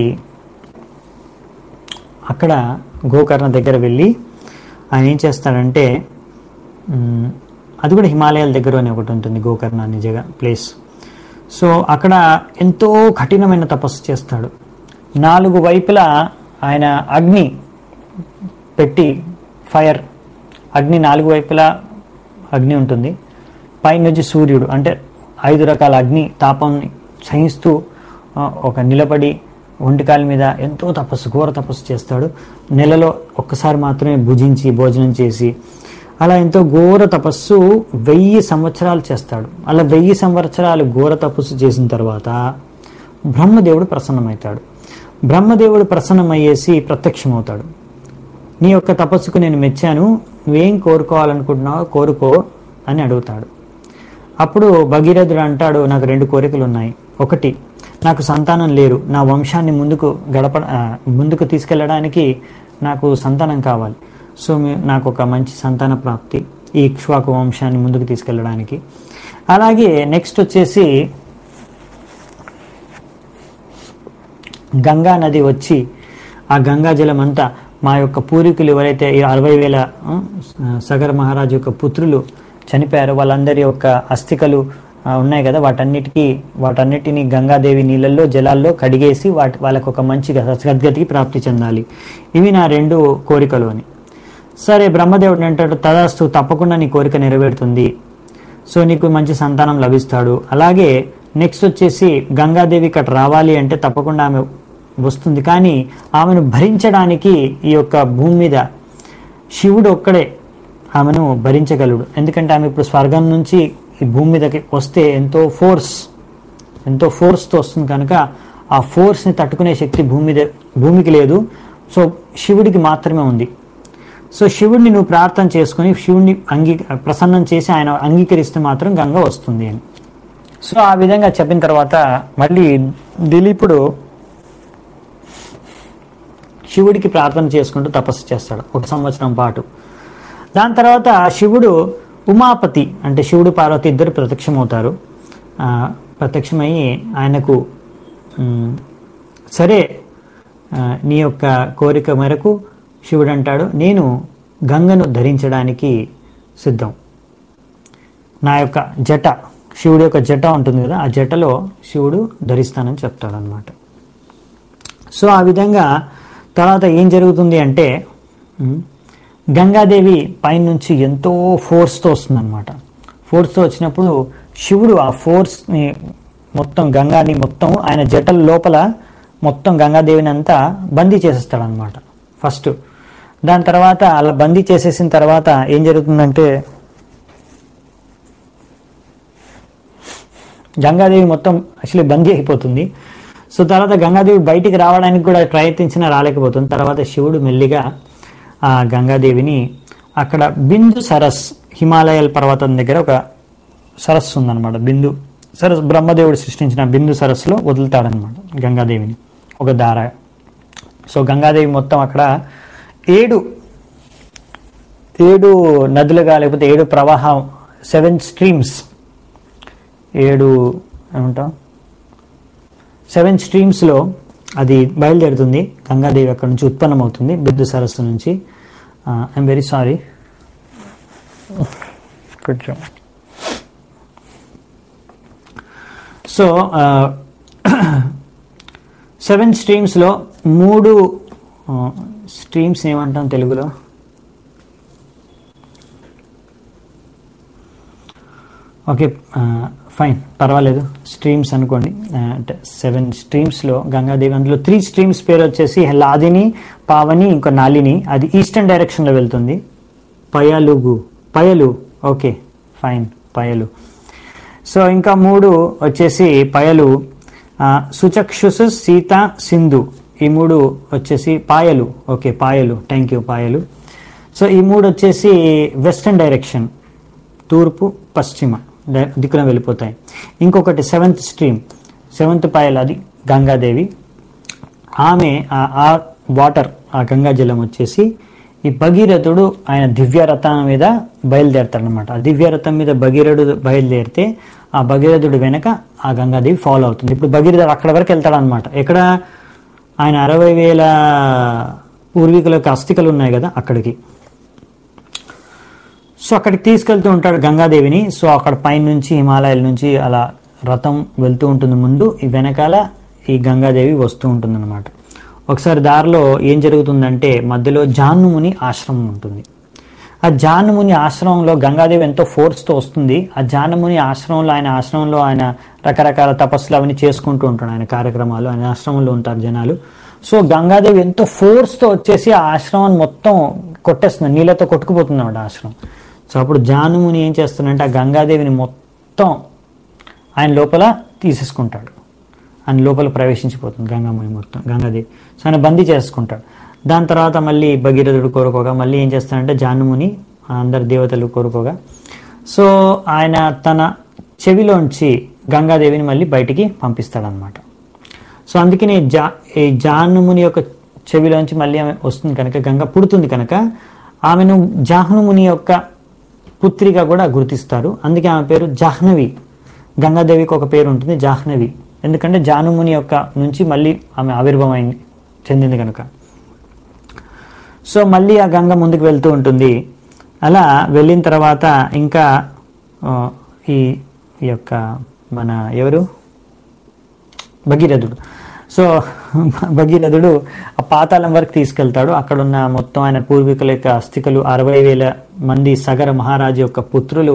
అక్కడ గోకర్ణ దగ్గర వెళ్ళి ఆయన ఏం చేస్తాడంటే మ్, అది కూడా హిమాలయాల దగ్గరనే ఒకటి ఉంటుంది గోకర్ణ అనే జగ ప్లేస్ సో అక్కడ ఎంతో కఠినమైన తపస్సు చేస్తాడు నాలుగు వైపులా ఆయన అగ్ని పెట్టి ఫైర్ అగ్ని నాలుగు వైపులా అగ్ని ఉంటుంది పైనుంచి సూర్యుడు అంటే ఐదు రకాల అగ్ని తాపంని సహిస్తూ ఆ, ఒక నిలబడి ఒంటికాల మీద ఎంతో తపస్సు ఘోర తపస్సు చేస్తాడు నెలలో ఒక్కసారి మాత్రమే భుజించి భోజనం చేసి అలా ఎంతో ఘోర తపస్సు వెయ్యి సంవత్సరాలు చేస్తాడు అలా వెయ్యి సంవత్సరాలు ఘోర తపస్సు చేసిన తర్వాత బ్రహ్మదేవుడు ప్రసన్నమవుతాడు బ్రహ్మదేవుడు ప్రసన్నమయ్యేసి ప్రత్యక్షమవుతాడు నీ యొక్క తపస్సుకు నేను మెచ్చాను నువ్వేం కోరుకోవాలనుకుంటున్నావో కోరుకో అని అడుగుతాడు అప్పుడు భగీరథుడు అంటాడు నాకు రెండు కోరికలు ఉన్నాయి ఒకటి నాకు సంతానం లేరు నా వంశాన్ని ముందుకు గడప ఆ, ముందుకు తీసుకెళ్ళడానికి నాకు సంతానం కావాలి సో మీ- నాకు ఒక మంచి సంతాన ప్రాప్తి ఈ ఇక్ష్వాకు వంశాన్ని ముందుకు తీసుకెళ్ళడానికి అలాగే నెక్స్ట్ వచ్చేసి గంగా నది వచ్చి ఆ గంగా జలం అంతా మా యొక్క పూర్వీకులు ఎవరైతే ఈ అరవై వేల ఆ, సగర్ మహారాజు యొక్క పుత్రులు చనిపోయారో వాళ్ళందరి యొక్క అస్థికలు ఆ, ఉన్నాయి కదా వాటన్నిటికీ వాటన్నిటిని గంగాదేవి నీళ్ళల్లో జలాల్లో కడిగేసి వాటి వాళ్ళకు ఒక మంచి సద్గతికి ప్రాప్తి చెందాలి ఇవి నా రెండు కోరికలు అని సరే బ్రహ్మదేవుడు అంటాడు తదాస్తు తప్పకుండా నీ కోరిక నెరవేరుతుంది సో నీకు మంచి సంతానం లభిస్తాడు అలాగే నెక్స్ట్ వచ్చేసి గంగాదేవి ఇక్కడ రావాలి అంటే తప్పకుండా ఆమె వస్తుంది కానీ ఆమెను భరించడానికి ఈ యొక్క భూమి మీద శివుడు ఒక్కడే ఆమెను భరించగలడు ఎందుకంటే ఆమె ఇప్పుడు స్వర్గం నుంచి ఈ భూమి మీదకి వస్తే ఎంతో ఫోర్స్ ఎంతో ఫోర్స్తో వస్తుంది కనుక ఆ ఫోర్స్ని తట్టుకునే శక్తి భూమి మీద భూమికి లేదు సో శివుడికి మాత్రమే ఉంది సో శివుడిని నువ్వు ప్రార్థన చేసుకుని శివుడిని అంగీ ప్రసన్నం చేసి ఆయన అంగీకరిస్తే మాత్రం గంగ వస్తుంది అని సో ఆ విధంగా చెప్పిన తర్వాత మళ్ళీ దిలీపుడు శివుడికి ప్రార్థన చేసుకుంటూ తపస్సు చేస్తాడు ఒక సంవత్సరం పాటు దాని తర్వాత శివుడు ఉమాపతి అంటే శివుడు పార్వతి ఇద్దరు ప్రత్యక్షమవుతారు ఆ, ప్రత్యక్షమయ్యి ఆయనకు ఉమ్, సరే ఆ, నీ యొక్క కోరిక మేరకు శివుడు అంటాడు నేను గంగను ధరించడానికి సిద్ధం నా యొక్క జట శివుడి యొక్క జట ఉంటుంది కదా ఆ జటలో శివుడు ధరిస్తానని చెప్తాడనమాట సో ఆ విధంగా తర్వాత ఏం జరుగుతుంది అంటే ఉమ్, గంగాదేవి పైనుంచి ఎంతో ఫోర్స్తో వస్తుందన్నమాట ఫోర్స్తో వచ్చినప్పుడు శివుడు ఆ ఫోర్స్ని మొత్తం గంగాని మొత్తం ఆయన జటల లోపల మొత్తం గంగాదేవిని అంతా బందీ చేసేస్తాడనమాట ఫస్ట్ దాని తర్వాత అలా బందీ చేసేసిన తర్వాత ఏం జరుగుతుందంటే గంగాదేవి మొత్తం యాక్చువల్లీ బందీ అయిపోతుంది సో తర్వాత గంగాదేవి బయటికి రావడానికి కూడా ప్రయత్నించినా రాలేకపోతుంది తర్వాత శివుడు మెల్లిగా ఆ గంగాదేవిని అక్కడ బిందు సరస్ హిమాలయాల పర్వతం దగ్గర ఒక సరస్సు ఉందన్నమాట బిందు సరస్సు బ్రహ్మదేవుడు సృష్టించిన బిందు సరస్సులో వదులుతాడనమాట గంగాదేవిని ఒక దార సో గంగాదేవి మొత్తం అక్కడ ఏడు ఏడు నదులుగా లేకపోతే ఏడు ప్రవాహం సెవెన్ స్ట్రీమ్స్ ఏడు ఏమంటాం సెవెన్ స్ట్రీమ్స్లో అది బయలుదేరుతుంది గంగాదేవి అక్కడ నుంచి ఉత్పన్నమవుతుంది బిద్దు సరస్సు నుంచి ఐఎమ్ వెరీ సారీ కొంచెం సో సెవెన్ స్ట్రీమ్స్లో మూడు స్ట్రీమ్స్ ఏమంటాం తెలుగులో ఓకే ఫైన్ పర్వాలేదు స్ట్రీమ్స్ అనుకోండి ఆ, అంటే సెవెన్ స్ట్రీమ్స్లో గంగాదేవి అందులో త్రీ స్ట్రీమ్స్ పేరు వచ్చేసి లాదిని పావని ఇంకో నాలిని అది ఈస్టర్న్ డైరెక్షన్లో వెళ్తుంది పయలుగు పయలు ఓకే ఫైన్ పయలు సో ఇంకా మూడు వచ్చేసి పయలు ఆ, సుచక్షుసు సీత సింధు ఈ మూడు వచ్చేసి పాయలు ఓకే పాయలు థ్యాంక్ యూ పాయలు సో ఈ మూడు వచ్చేసి వెస్టర్న్ డైరెక్షన్ తూర్పు పశ్చిమ ద- దిక్కున వెళ్ళిపోతాయి ఇంకొకటి సెవెంత్ స్ట్రీమ్ సెవెంత్ పాయలు అది గంగాదేవి ఆమె ఆ- ఆ వాటర్ ఆ గంగా జలం వచ్చేసి ఈ భగీరథుడు ఆయన దివ్య రథం మీద బయలుదేరతాడనమాట ఆ దివ్య రథం మీద భగీరథుడు బయలుదేరితే ఆ భగీరథుడు వెనక ఆ గంగాదేవి ఫాలో అవుతుంది ఇప్పుడు భగీరథుడు అక్కడ వరకు వెళ్తాడనమాట ఎక్కడ ఆయన అరవై వేల పూర్వీకుల యొక్క అస్థికలు ఉన్నాయి కదా అక్కడికి సో అక్కడికి తీసుకెళ్తూ ఉంటాడు గంగాదేవిని సో అక్కడ పైనుంచి హిమాలయాల నుంచి అలా రథం వెళ్తూ ఉంటుంది ముందు ఈ వెనకాల ఈ గంగాదేవి వస్తూ ఉంటుంది ఒకసారి దారిలో ఏం జరుగుతుందంటే మధ్యలో జానుముని ఆశ్రమం ఉంటుంది ఆ జానుముని ఆశ్రమంలో గంగాదేవి ఎంతో ఫోర్స్తో వస్తుంది ఆ జానుముని ఆశ్రమంలో ఆయన ఆశ్రమంలో ఆయన రకరకాల తపస్సులు అవన్నీ చేసుకుంటూ ఉంటాడు ఆయన కార్యక్రమాలు ఆయన ఆశ్రమంలో ఉంటారు జనాలు సో గంగాదేవి ఎంతో ఫోర్స్తో వచ్చేసి ఆ ఆశ్రమం మొత్తం కొట్టేస్తుంది నీళ్ళతో కొట్టుకుపోతుంది అన్నమాట ఆశ్రమం సో అప్పుడు జానుముని ఏం చేస్తాడంటే ఆ గంగాదేవిని మొత్తం ఆయన లోపల తీసేసుకుంటాడు ఆయన లోపల ప్రవేశించిపోతుంది గంగాముని మొత్తం గంగాదేవి సో ఆయన బందీ చేసుకుంటాడు దాని తర్వాత మళ్ళీ భగీరథుడు కోరుకోగా మళ్ళీ ఏం చేస్తాడంటే జానుముని అందరు దేవతలు కోరుకోగా సో ఆయన తన చెవిలోంచి గంగాదేవిని మళ్ళీ బయటికి పంపిస్తాడనమాట సో అందుకని జా ఈ జాహ్నుముని యొక్క చెవిలోంచి మళ్ళీ ఆమె వస్తుంది కనుక గంగ పుడుతుంది కనుక ఆమెను జాహ్నుముని యొక్క పుత్రిగా కూడా గుర్తిస్తారు అందుకే ఆమె పేరు జాహ్నవి గంగాదేవికి ఒక పేరు ఉంటుంది జాహ్నవి ఎందుకంటే జానుముని యొక్క నుంచి మళ్ళీ ఆమె ఆవిర్భావం చెందింది కనుక సో మళ్ళీ ఆ గంగ ముందుకు వెళ్తూ ఉంటుంది అలా వెళ్ళిన తర్వాత ఇంకా ఆ, ఈ ఈ యొక్క మన ఎవరు భగీరథుడు సో భగీరథుడు ఆ పాతాళం వరకు తీసుకెళ్తాడు అక్కడున్న మొత్తం ఆయన పూర్వీకుల యొక్క అస్థికలు అరవై వేల మంది సగర మహారాజు యొక్క పుత్రులు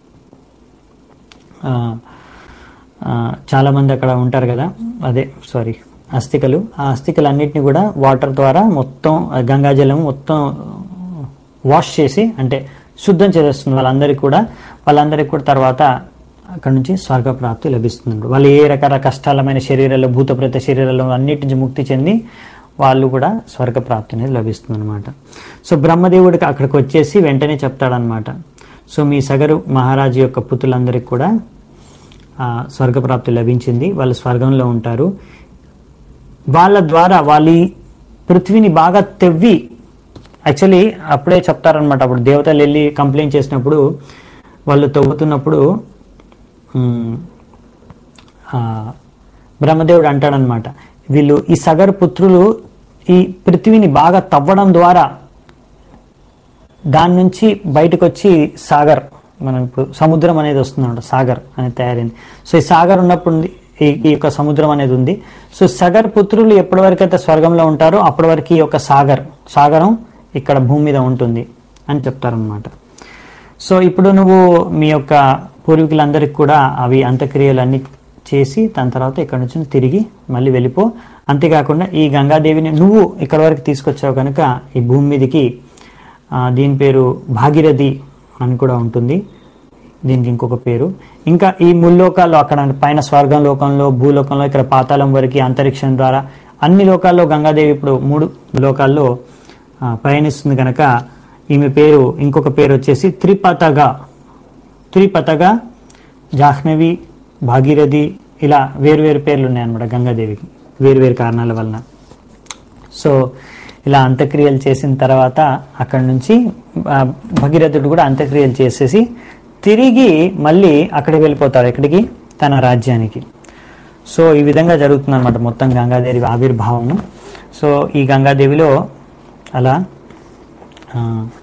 ఆ, ఆ, చాలా మంది అక్కడ ఉంటారు కదా అదే సారీ అస్థికలు ఆ అస్థికలన్నిటిని కూడా వాటర్ ద్వారా మొత్తం ఆ గంగాజలం మొత్తం వాష్ చేసి అంటే శుద్ధం చేసేస్తుంది వాళ్ళందరికీ కూడా వాళ్ళందరికీ కూడా తర్వాత అక్కడ నుంచి స్వర్గప్రాప్తి లభిస్తుంది వాళ్ళు ఏ రకాల కష్టాలమైన శరీరాలు భూతప్రేత శరీరాలు అన్నిటి నుంచి ముక్తి చెంది వాళ్ళు కూడా స్వర్గప్రాప్తి అనేది లభిస్తుంది అనమాట సో బ్రహ్మదేవుడికి అక్కడికి వచ్చేసి వెంటనే చెప్తాడనమాట సో మీ సగరు మహారాజు యొక్క పుత్రులందరికీ కూడా ఆ, స్వర్గప్రాప్తి లభించింది వాళ్ళు స్వర్గంలో ఉంటారు వాళ్ళ ద్వారా వాళ్ళ ఈ పృథ్వీని బాగా తెవ్వి యాక్చువల్లీ అప్పుడే చెప్తారనమాట అప్పుడు దేవతలు వెళ్ళి కంప్లైంట్ చేసినప్పుడు వాళ్ళు తవ్వుతున్నప్పుడు ఉమ్, ఆ, బ్రహ్మదేవుడు అంటాడనమాట వీళ్ళు ఈ సగర్ పుత్రులు ఈ పృథ్వీని బాగా తవ్వడం ద్వారా దాని నుంచి బయటకు వచ్చి సాగర్ మనం ఇప్పుడు సముద్రం అనేది వస్తుందన్నమాట సాగర్ అనేది తయారైంది సో ఈ సాగర్ ఉన్నప్పుడు ఉంది, ఈ ఈ యొక్క సముద్రం అనేది ఉంది సో సగర్ పుత్రులు ఎప్పటి వరకు అయితే స్వర్గంలో ఉంటారో అప్పటి వరకు ఈ యొక్క సాగర్ సాగరం ఇక్కడ భూమి మీద ఉంటుంది అని చెప్తారనమాట సో ఇప్పుడు నువ్వు మీ యొక్క పూర్వీకులందరికీ కూడా అవి అంత్యక్రియలు అన్ని చేసి దాని తర్వాత ఇక్కడ నుంచి తిరిగి మళ్ళీ వెళ్ళిపో అంతేకాకుండా ఈ గంగాదేవిని నువ్వు ఇక్కడ వరకు తీసుకొచ్చావు కనుక ఈ భూమి మీదకి ఆ, దీని పేరు భాగీరథి అని కూడా ఉంటుంది దీనికి ఇంకొక పేరు ఇంకా ఈ ముల్లోకాల్లో అక్కడ పైన స్వర్గం లోకంలో భూలోకంలో ఇక్కడ పాతాళం వరకు అంతరిక్షం ద్వారా అన్ని లోకాల్లో గంగాదేవి ఇప్పుడు మూడు లోకాల్లో ఆ, పయనిస్తుంది కనుక ఈమె పేరు ఇంకొక పేరు వచ్చేసి త్రిపతగా త్రిపతగా జాహ్నవి భాగీరథి ఇలా వేరు వేరు పేర్లు ఉన్నాయన్నమాట గంగాదేవికి వేరు వేరు కారణాల వలన సో ఇలా అంత్యక్రియలు చేసిన తర్వాత అక్కడి నుంచి ఆ, భగీరథుడు కూడా అంత్యక్రియలు చేసేసి తిరిగి మళ్ళీ అక్కడికి వెళ్ళిపోతాడు ఎక్కడికి తన రాజ్యానికి సో ఈ విధంగా జరుగుతుంది అనమాట మొత్తం గంగాదేవి ఆవిర్భావము సో ఈ గంగాదేవిలో అలా ఆ,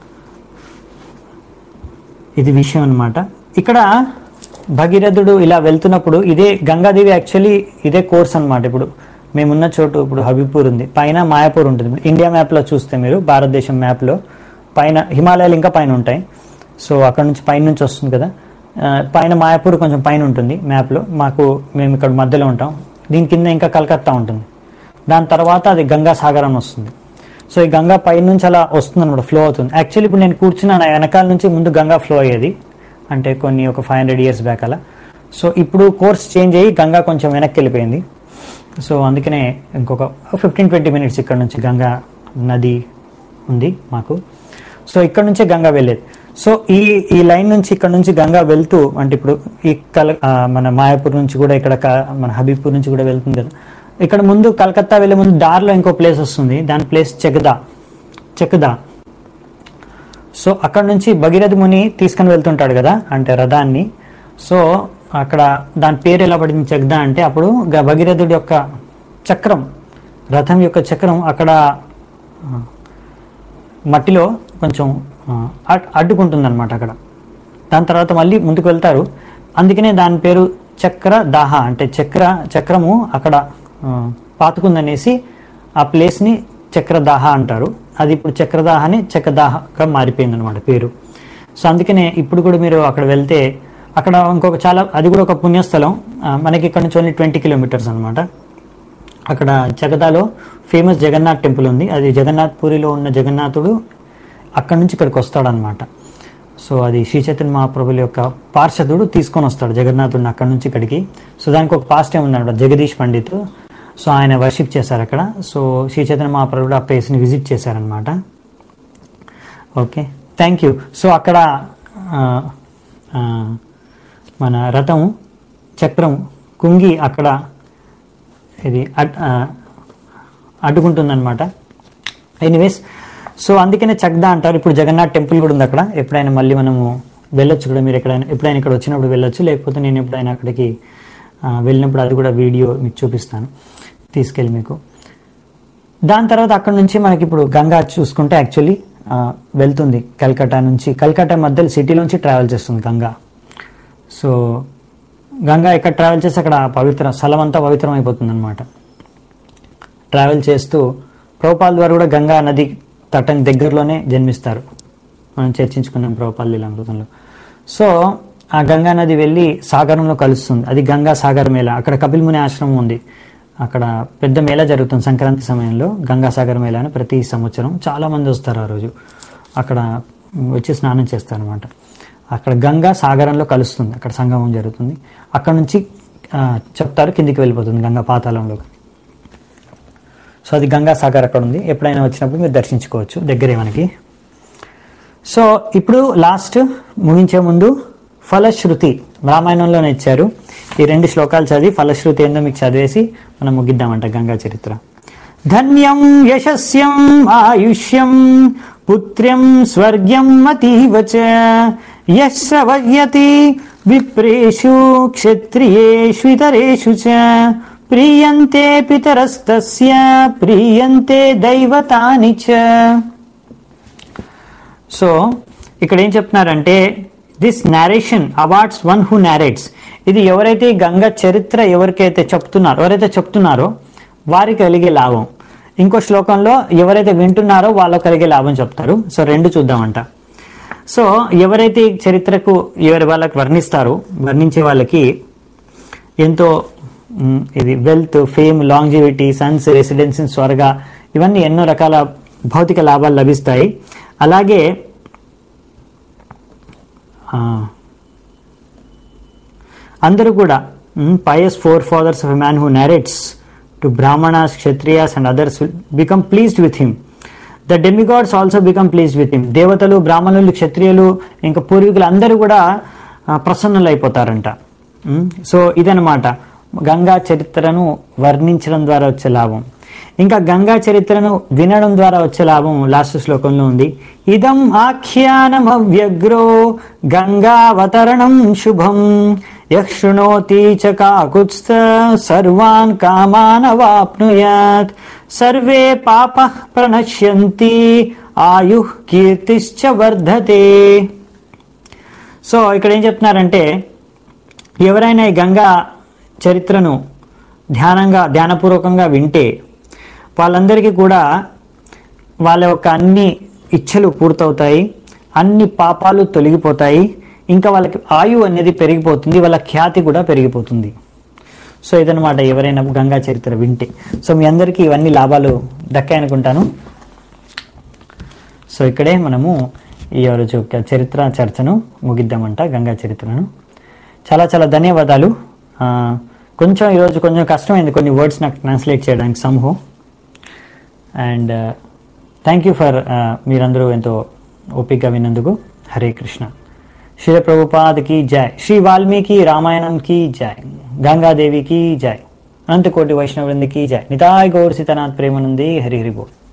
ఇది విషయం అన్నమాట ఇక్కడ భగీరథుడు ఇలా వెళ్తున్నప్పుడు ఇదే గంగాదేవి యాక్చువల్లీ ఇదే కోర్స్ అన్నమాట ఇప్పుడు మేమున్న చోటు ఇప్పుడు హబీపూర్ ఉంది పైన మాయాపూర్ ఉంటుంది ఇప్పుడు ఇండియా మ్యాప్లో చూస్తే మీరు భారతదేశం మ్యాప్లో పైన హిమాలయాలు ఇంకా పైన ఉంటాయి సో అక్కడ నుంచి పైన నుంచి వస్తుంది కదా ఆ, పైన మాయాపూర్ కొంచెం పైన ఉంటుంది మ్యాప్లో మాకు మేము ఇక్కడ మధ్యలో ఉంటాం దీని కింద ఇంకా కలకత్తా ఉంటుంది దాని తర్వాత అది గంగా సాగరం వస్తుంది సో ఈ గంగా పై నుంచి అలా వస్తుంది అనమాట ఫ్లో అవుతుంది యాక్చువల్లీ ఇప్పుడు నేను కూర్చున్నాను ఆ వెనకాల నుంచి ముందు గంగా ఫ్లో అయ్యేది అంటే కొన్ని ఒక ఫైవ్ హండ్రెడ్ ఇయర్స్ బ్యాక్ అలా సో ఇప్పుడు కోర్స్ చేంజ్ అయ్యి గంగా కొంచెం వెనక్కి వెళ్ళిపోయింది సో అందుకనే ఇంకొక ఫిఫ్టీన్ ట్వంటీ మినిట్స్ ఇక్కడ నుంచి గంగా నది ఉంది మాకు సో ఇక్కడ నుంచే గంగా వెళ్ళేది సో ఈ ఈ లైన్ నుంచి ఇక్కడ నుంచి గంగా వెళ్తూ అంటే ఇప్పుడు ఈ కల ఆ, మన మాయాపూర్ నుంచి కూడా ఇక్కడ క- మన హబీపూర్ నుంచి కూడా వెళ్తుంది కదా ఇక్కడ ముందు కలకత్తా వెళ్ళే ముందు దారిలో ఇంకో ప్లేస్ వస్తుంది దాని ప్లేస్ చెక్దా చెక్దా సో అక్కడ నుంచి భగీరథ ముని తీసుకుని వెళ్తుంటాడు కదా అంటే రథాన్ని సో అక్కడ దాని పేరు ఎలా పడింది చెక్దా అంటే అప్పుడు గ- భగీరథుడి యొక్క చక్రం రథం యొక్క చక్రం అక్కడ ఆ, మట్టిలో కొంచెం ఆ, అడ్- అడ్డుకుంటుందన్నమాట అక్కడ దాని తర్వాత మళ్ళీ ముందుకు వెళ్తారు అందుకనే దాని పేరు చక్ర దాహ అంటే చక్ర చక్రము అక్కడ ఆ, పాతుకుందనేసి ఆ ప్లేస్ని చక్రదాహ అంటారు అది ఇప్పుడు చక్రదాహ అని చక్రదాహగా మారిపోయింది అనమాట పేరు సో అందుకనే ఇప్పుడు కూడా మీరు అక్కడ వెళ్తే అక్కడ ఇంకొక చాలా అది కూడా ఒక పుణ్యస్థలం ఆ, మనకి ఇక్కడ నుంచి ఓన్లీ ట్వంటీ కిలోమీటర్స్ అనమాట అక్కడ జగదాలో ఫేమస్ జగన్నాథ్ టెంపుల్ ఉంది అది జగన్నాథ్ పూరిలో ఉన్న జగన్నాథుడు అక్కడి నుంచి ఇక్కడికి వస్తాడనమాట సో అది శ్రీ చైతన్య మహాప్రభుల యొక్క పార్షదుడు తీసుకొని వస్తాడు జగన్నాథుడిని అక్కడి నుంచి ఇక్కడికి సో దానికి ఒక పాస్ట్ టైం ఉందన్నమాట జగదీష్ పండిత్ సో ఆయన వర్షిప్ చేశారు అక్కడ సో శ్రీ చైతన్య మహాప్రభుడు ఆ ప్లేస్ని విజిట్ చేశారనమాట ఓకే థ్యాంక్ యూ సో అక్కడ ఆ, ఆ, మన రథం చక్రం కుంగి అక్కడ ఇది అడ్ ఆ, అడ్డుకుంటుందన్నమాట ఎనీవేస్ సో అందుకనే చక్దా అంటారు ఇప్పుడు జగన్నాథ్ టెంపుల్ కూడా ఉంది అక్కడ ఎప్పుడైనా మళ్ళీ మనము వెళ్ళొచ్చు కూడా మీరు ఎక్కడైనా ఎప్పుడైనా ఇక్కడ వచ్చినప్పుడు వెళ్ళొచ్చు లేకపోతే నేను ఎప్పుడైనా అక్కడికి ఆ, వెళ్ళినప్పుడు అది కూడా వీడియో మీకు చూపిస్తాను తీసుకెళ్ళి మీకు దాని తర్వాత అక్కడ నుంచి మనకి ఇప్పుడు గంగా చూసుకుంటే యాక్చువల్లీ వెళ్తుంది కల్కట్టా నుంచి కల్కట్టా మధ్యలో సిటీలోంచి ట్రావెల్ చేస్తుంది గంగా సో గంగా ఎక్కడ ట్రావెల్ చేసి అక్కడ పవిత్ర స్థలం అంతా పవిత్రం అయిపోతుంది అనమాట ట్రావెల్ చేస్తూ ప్రభుపాల్ ద్వారా కూడా గంగా నది తటని దగ్గరలోనే జన్మిస్తారు మనం చర్చించుకున్నాం ప్రభుపాల్ లీలామృతంలో సో ఆ గంగా నది వెళ్ళి సాగరంలో కలుస్తుంది అది గంగా సాగర్ మేళ అక్కడ కపిల్ ముని ఆశ్రమం ఉంది అక్కడ పెద్ద మేళ జరుగుతుంది సంక్రాంతి సమయంలో గంగాసాగర్ మేళ అని ప్రతి సంవత్సరం చాలా మంది వస్తారు ఆ రోజు అక్కడ వచ్చి స్నానం చేస్తారు అనమాట అక్కడ గంగా సాగరంలో కలుస్తుంది అక్కడ సంగమం జరుగుతుంది అక్కడ నుంచి ఆ, చెప్తారు కిందికి వెళ్ళిపోతుంది గంగా పాతాళంలోకి సో అది గంగా సాగర్ అక్కడ ఉంది ఎప్పుడైనా వచ్చినప్పుడు మీరు దర్శించుకోవచ్చు దగ్గరే మనకి సో ఇప్పుడు లాస్ట్ ముగించే ముందు ఫలశ్రుతి రామాయణంలోనే ఇచ్చారు ఈ రెండు శ్లోకాలు చదివి ఫలశ్రుతి ఏందో మీకు చదివేసి మనం ముగిద్దామంట గంగా చరిత్ర ధన్యం యశస్యం ఆయుష్యం పుత్ర్యం స్వర్గ్యం అతీవ చ యశ్రవయ్యతి విప్రేషు క్షత్రియేష్వితరేషు చ ప్రీయంతే పితరస్తస్య ప్రీయంతే దైవతాని చ సో ఇక్కడ ఏం చెప్తున్నారంటే this narration awards one who narrates ఇది ఎవరైతే ఈ గంగ చరిత్ర ఎవరికైతే చెప్తున్నారో ఎవరైతే చెప్తున్నారో వారికి కలిగే లాభం ఇంకో శ్లోకంలో ఎవరైతే వింటున్నారో వాళ్ళకి కలిగే లాభం చెప్తారు సో రెండు చూద్దామంట సో ఎవరైతే ఈ చరిత్రకు ఎవరి వాళ్ళకి వర్ణిస్తారో వర్ణించే వాళ్ళకి ఎంతో మ్, ఇది wealth fame longevity sons residence in Swarga ఇవన్నీ ఎన్నో రకాల భౌతిక లాభాలు లభిస్తాయి అలాగే ఆ, అందరూ కూడా pious forefathers of man who narrates to Brahmanas Kshatriyas and others will become pleased with him the demigods also become pleased with him దేవతలు బ్రాహ్మణులు క్షత్రియులు ఇంకా పూర్వీకులు అందరూ కూడా ఆ, ప్రసన్నులు అయిపోతారంట సో ఇదనమాట గంగా చరిత్రను వర్ణించడం ద్వారా వచ్చే లాభం ఇంకా గంగా చరిత్రను వినడం ద్వారా వచ్చే లాభం లాస్ట్ శ్లోకంలో ఉంది ఇదం ఆఖ్యానమవ్యగ్రో గంగావతరణం శుభం యక్షృణోతి చ కాకుత్స్థ సర్వాన్ కామాన్ అవాప్నుయాత్ సర్వే పాప ప్రణశ్యంతి ఆయు కీర్తిశ్చ వర్ధతే సో ఇక్కడ ఏం చెప్తున్నారంటే ఎవరైనా ఈ గంగా చరిత్రను ధ్యానంగా ధ్యానపూర్వకంగా వింటే వాళ్ళందరికీ కూడా వాళ్ళ యొక్క అన్ని ఇచ్చలు పూర్తవుతాయి అన్ని పాపాలు తొలగిపోతాయి ఇంకా వాళ్ళకి ఆయువు అనేది పెరిగిపోతుంది వాళ్ళ ఖ్యాతి కూడా పెరిగిపోతుంది సో ఇదనమాట ఎవరైనా గంగా చరిత్ర వింటే సో మీ అందరికీ ఇవన్నీ లాభాలు దక్కాయనుకుంటాను సో ఇక్కడే మనము ఈ రోజు యొక్క చరిత్ర చర్చను ముగిద్దామంట గంగా చరిత్రను చాలా చాలా ధన్యవాదాలు ఆ, కొంచెం ఈరోజు కొంచెం కష్టమైంది కొన్ని వర్డ్స్ నాకు ట్రాన్స్లేట్ చేయడానికి సంహు అండ్ థ్యాంక్ యూ ఫర్ మీరందరూ ఎంతో ఓపికగా విన్నందుకు హరే కృష్ణ శ్రీ ప్రభుపాద్ కి జై శ్రీ వాల్మీకి రామాయణం కి జై గంగాదేవి కి జై అనంతకోటి వైష్ణవ వృంది కి జై నితాయ్ గౌర్ సీతానాథ్ ప్రేమనుంది హరి హరి బోల్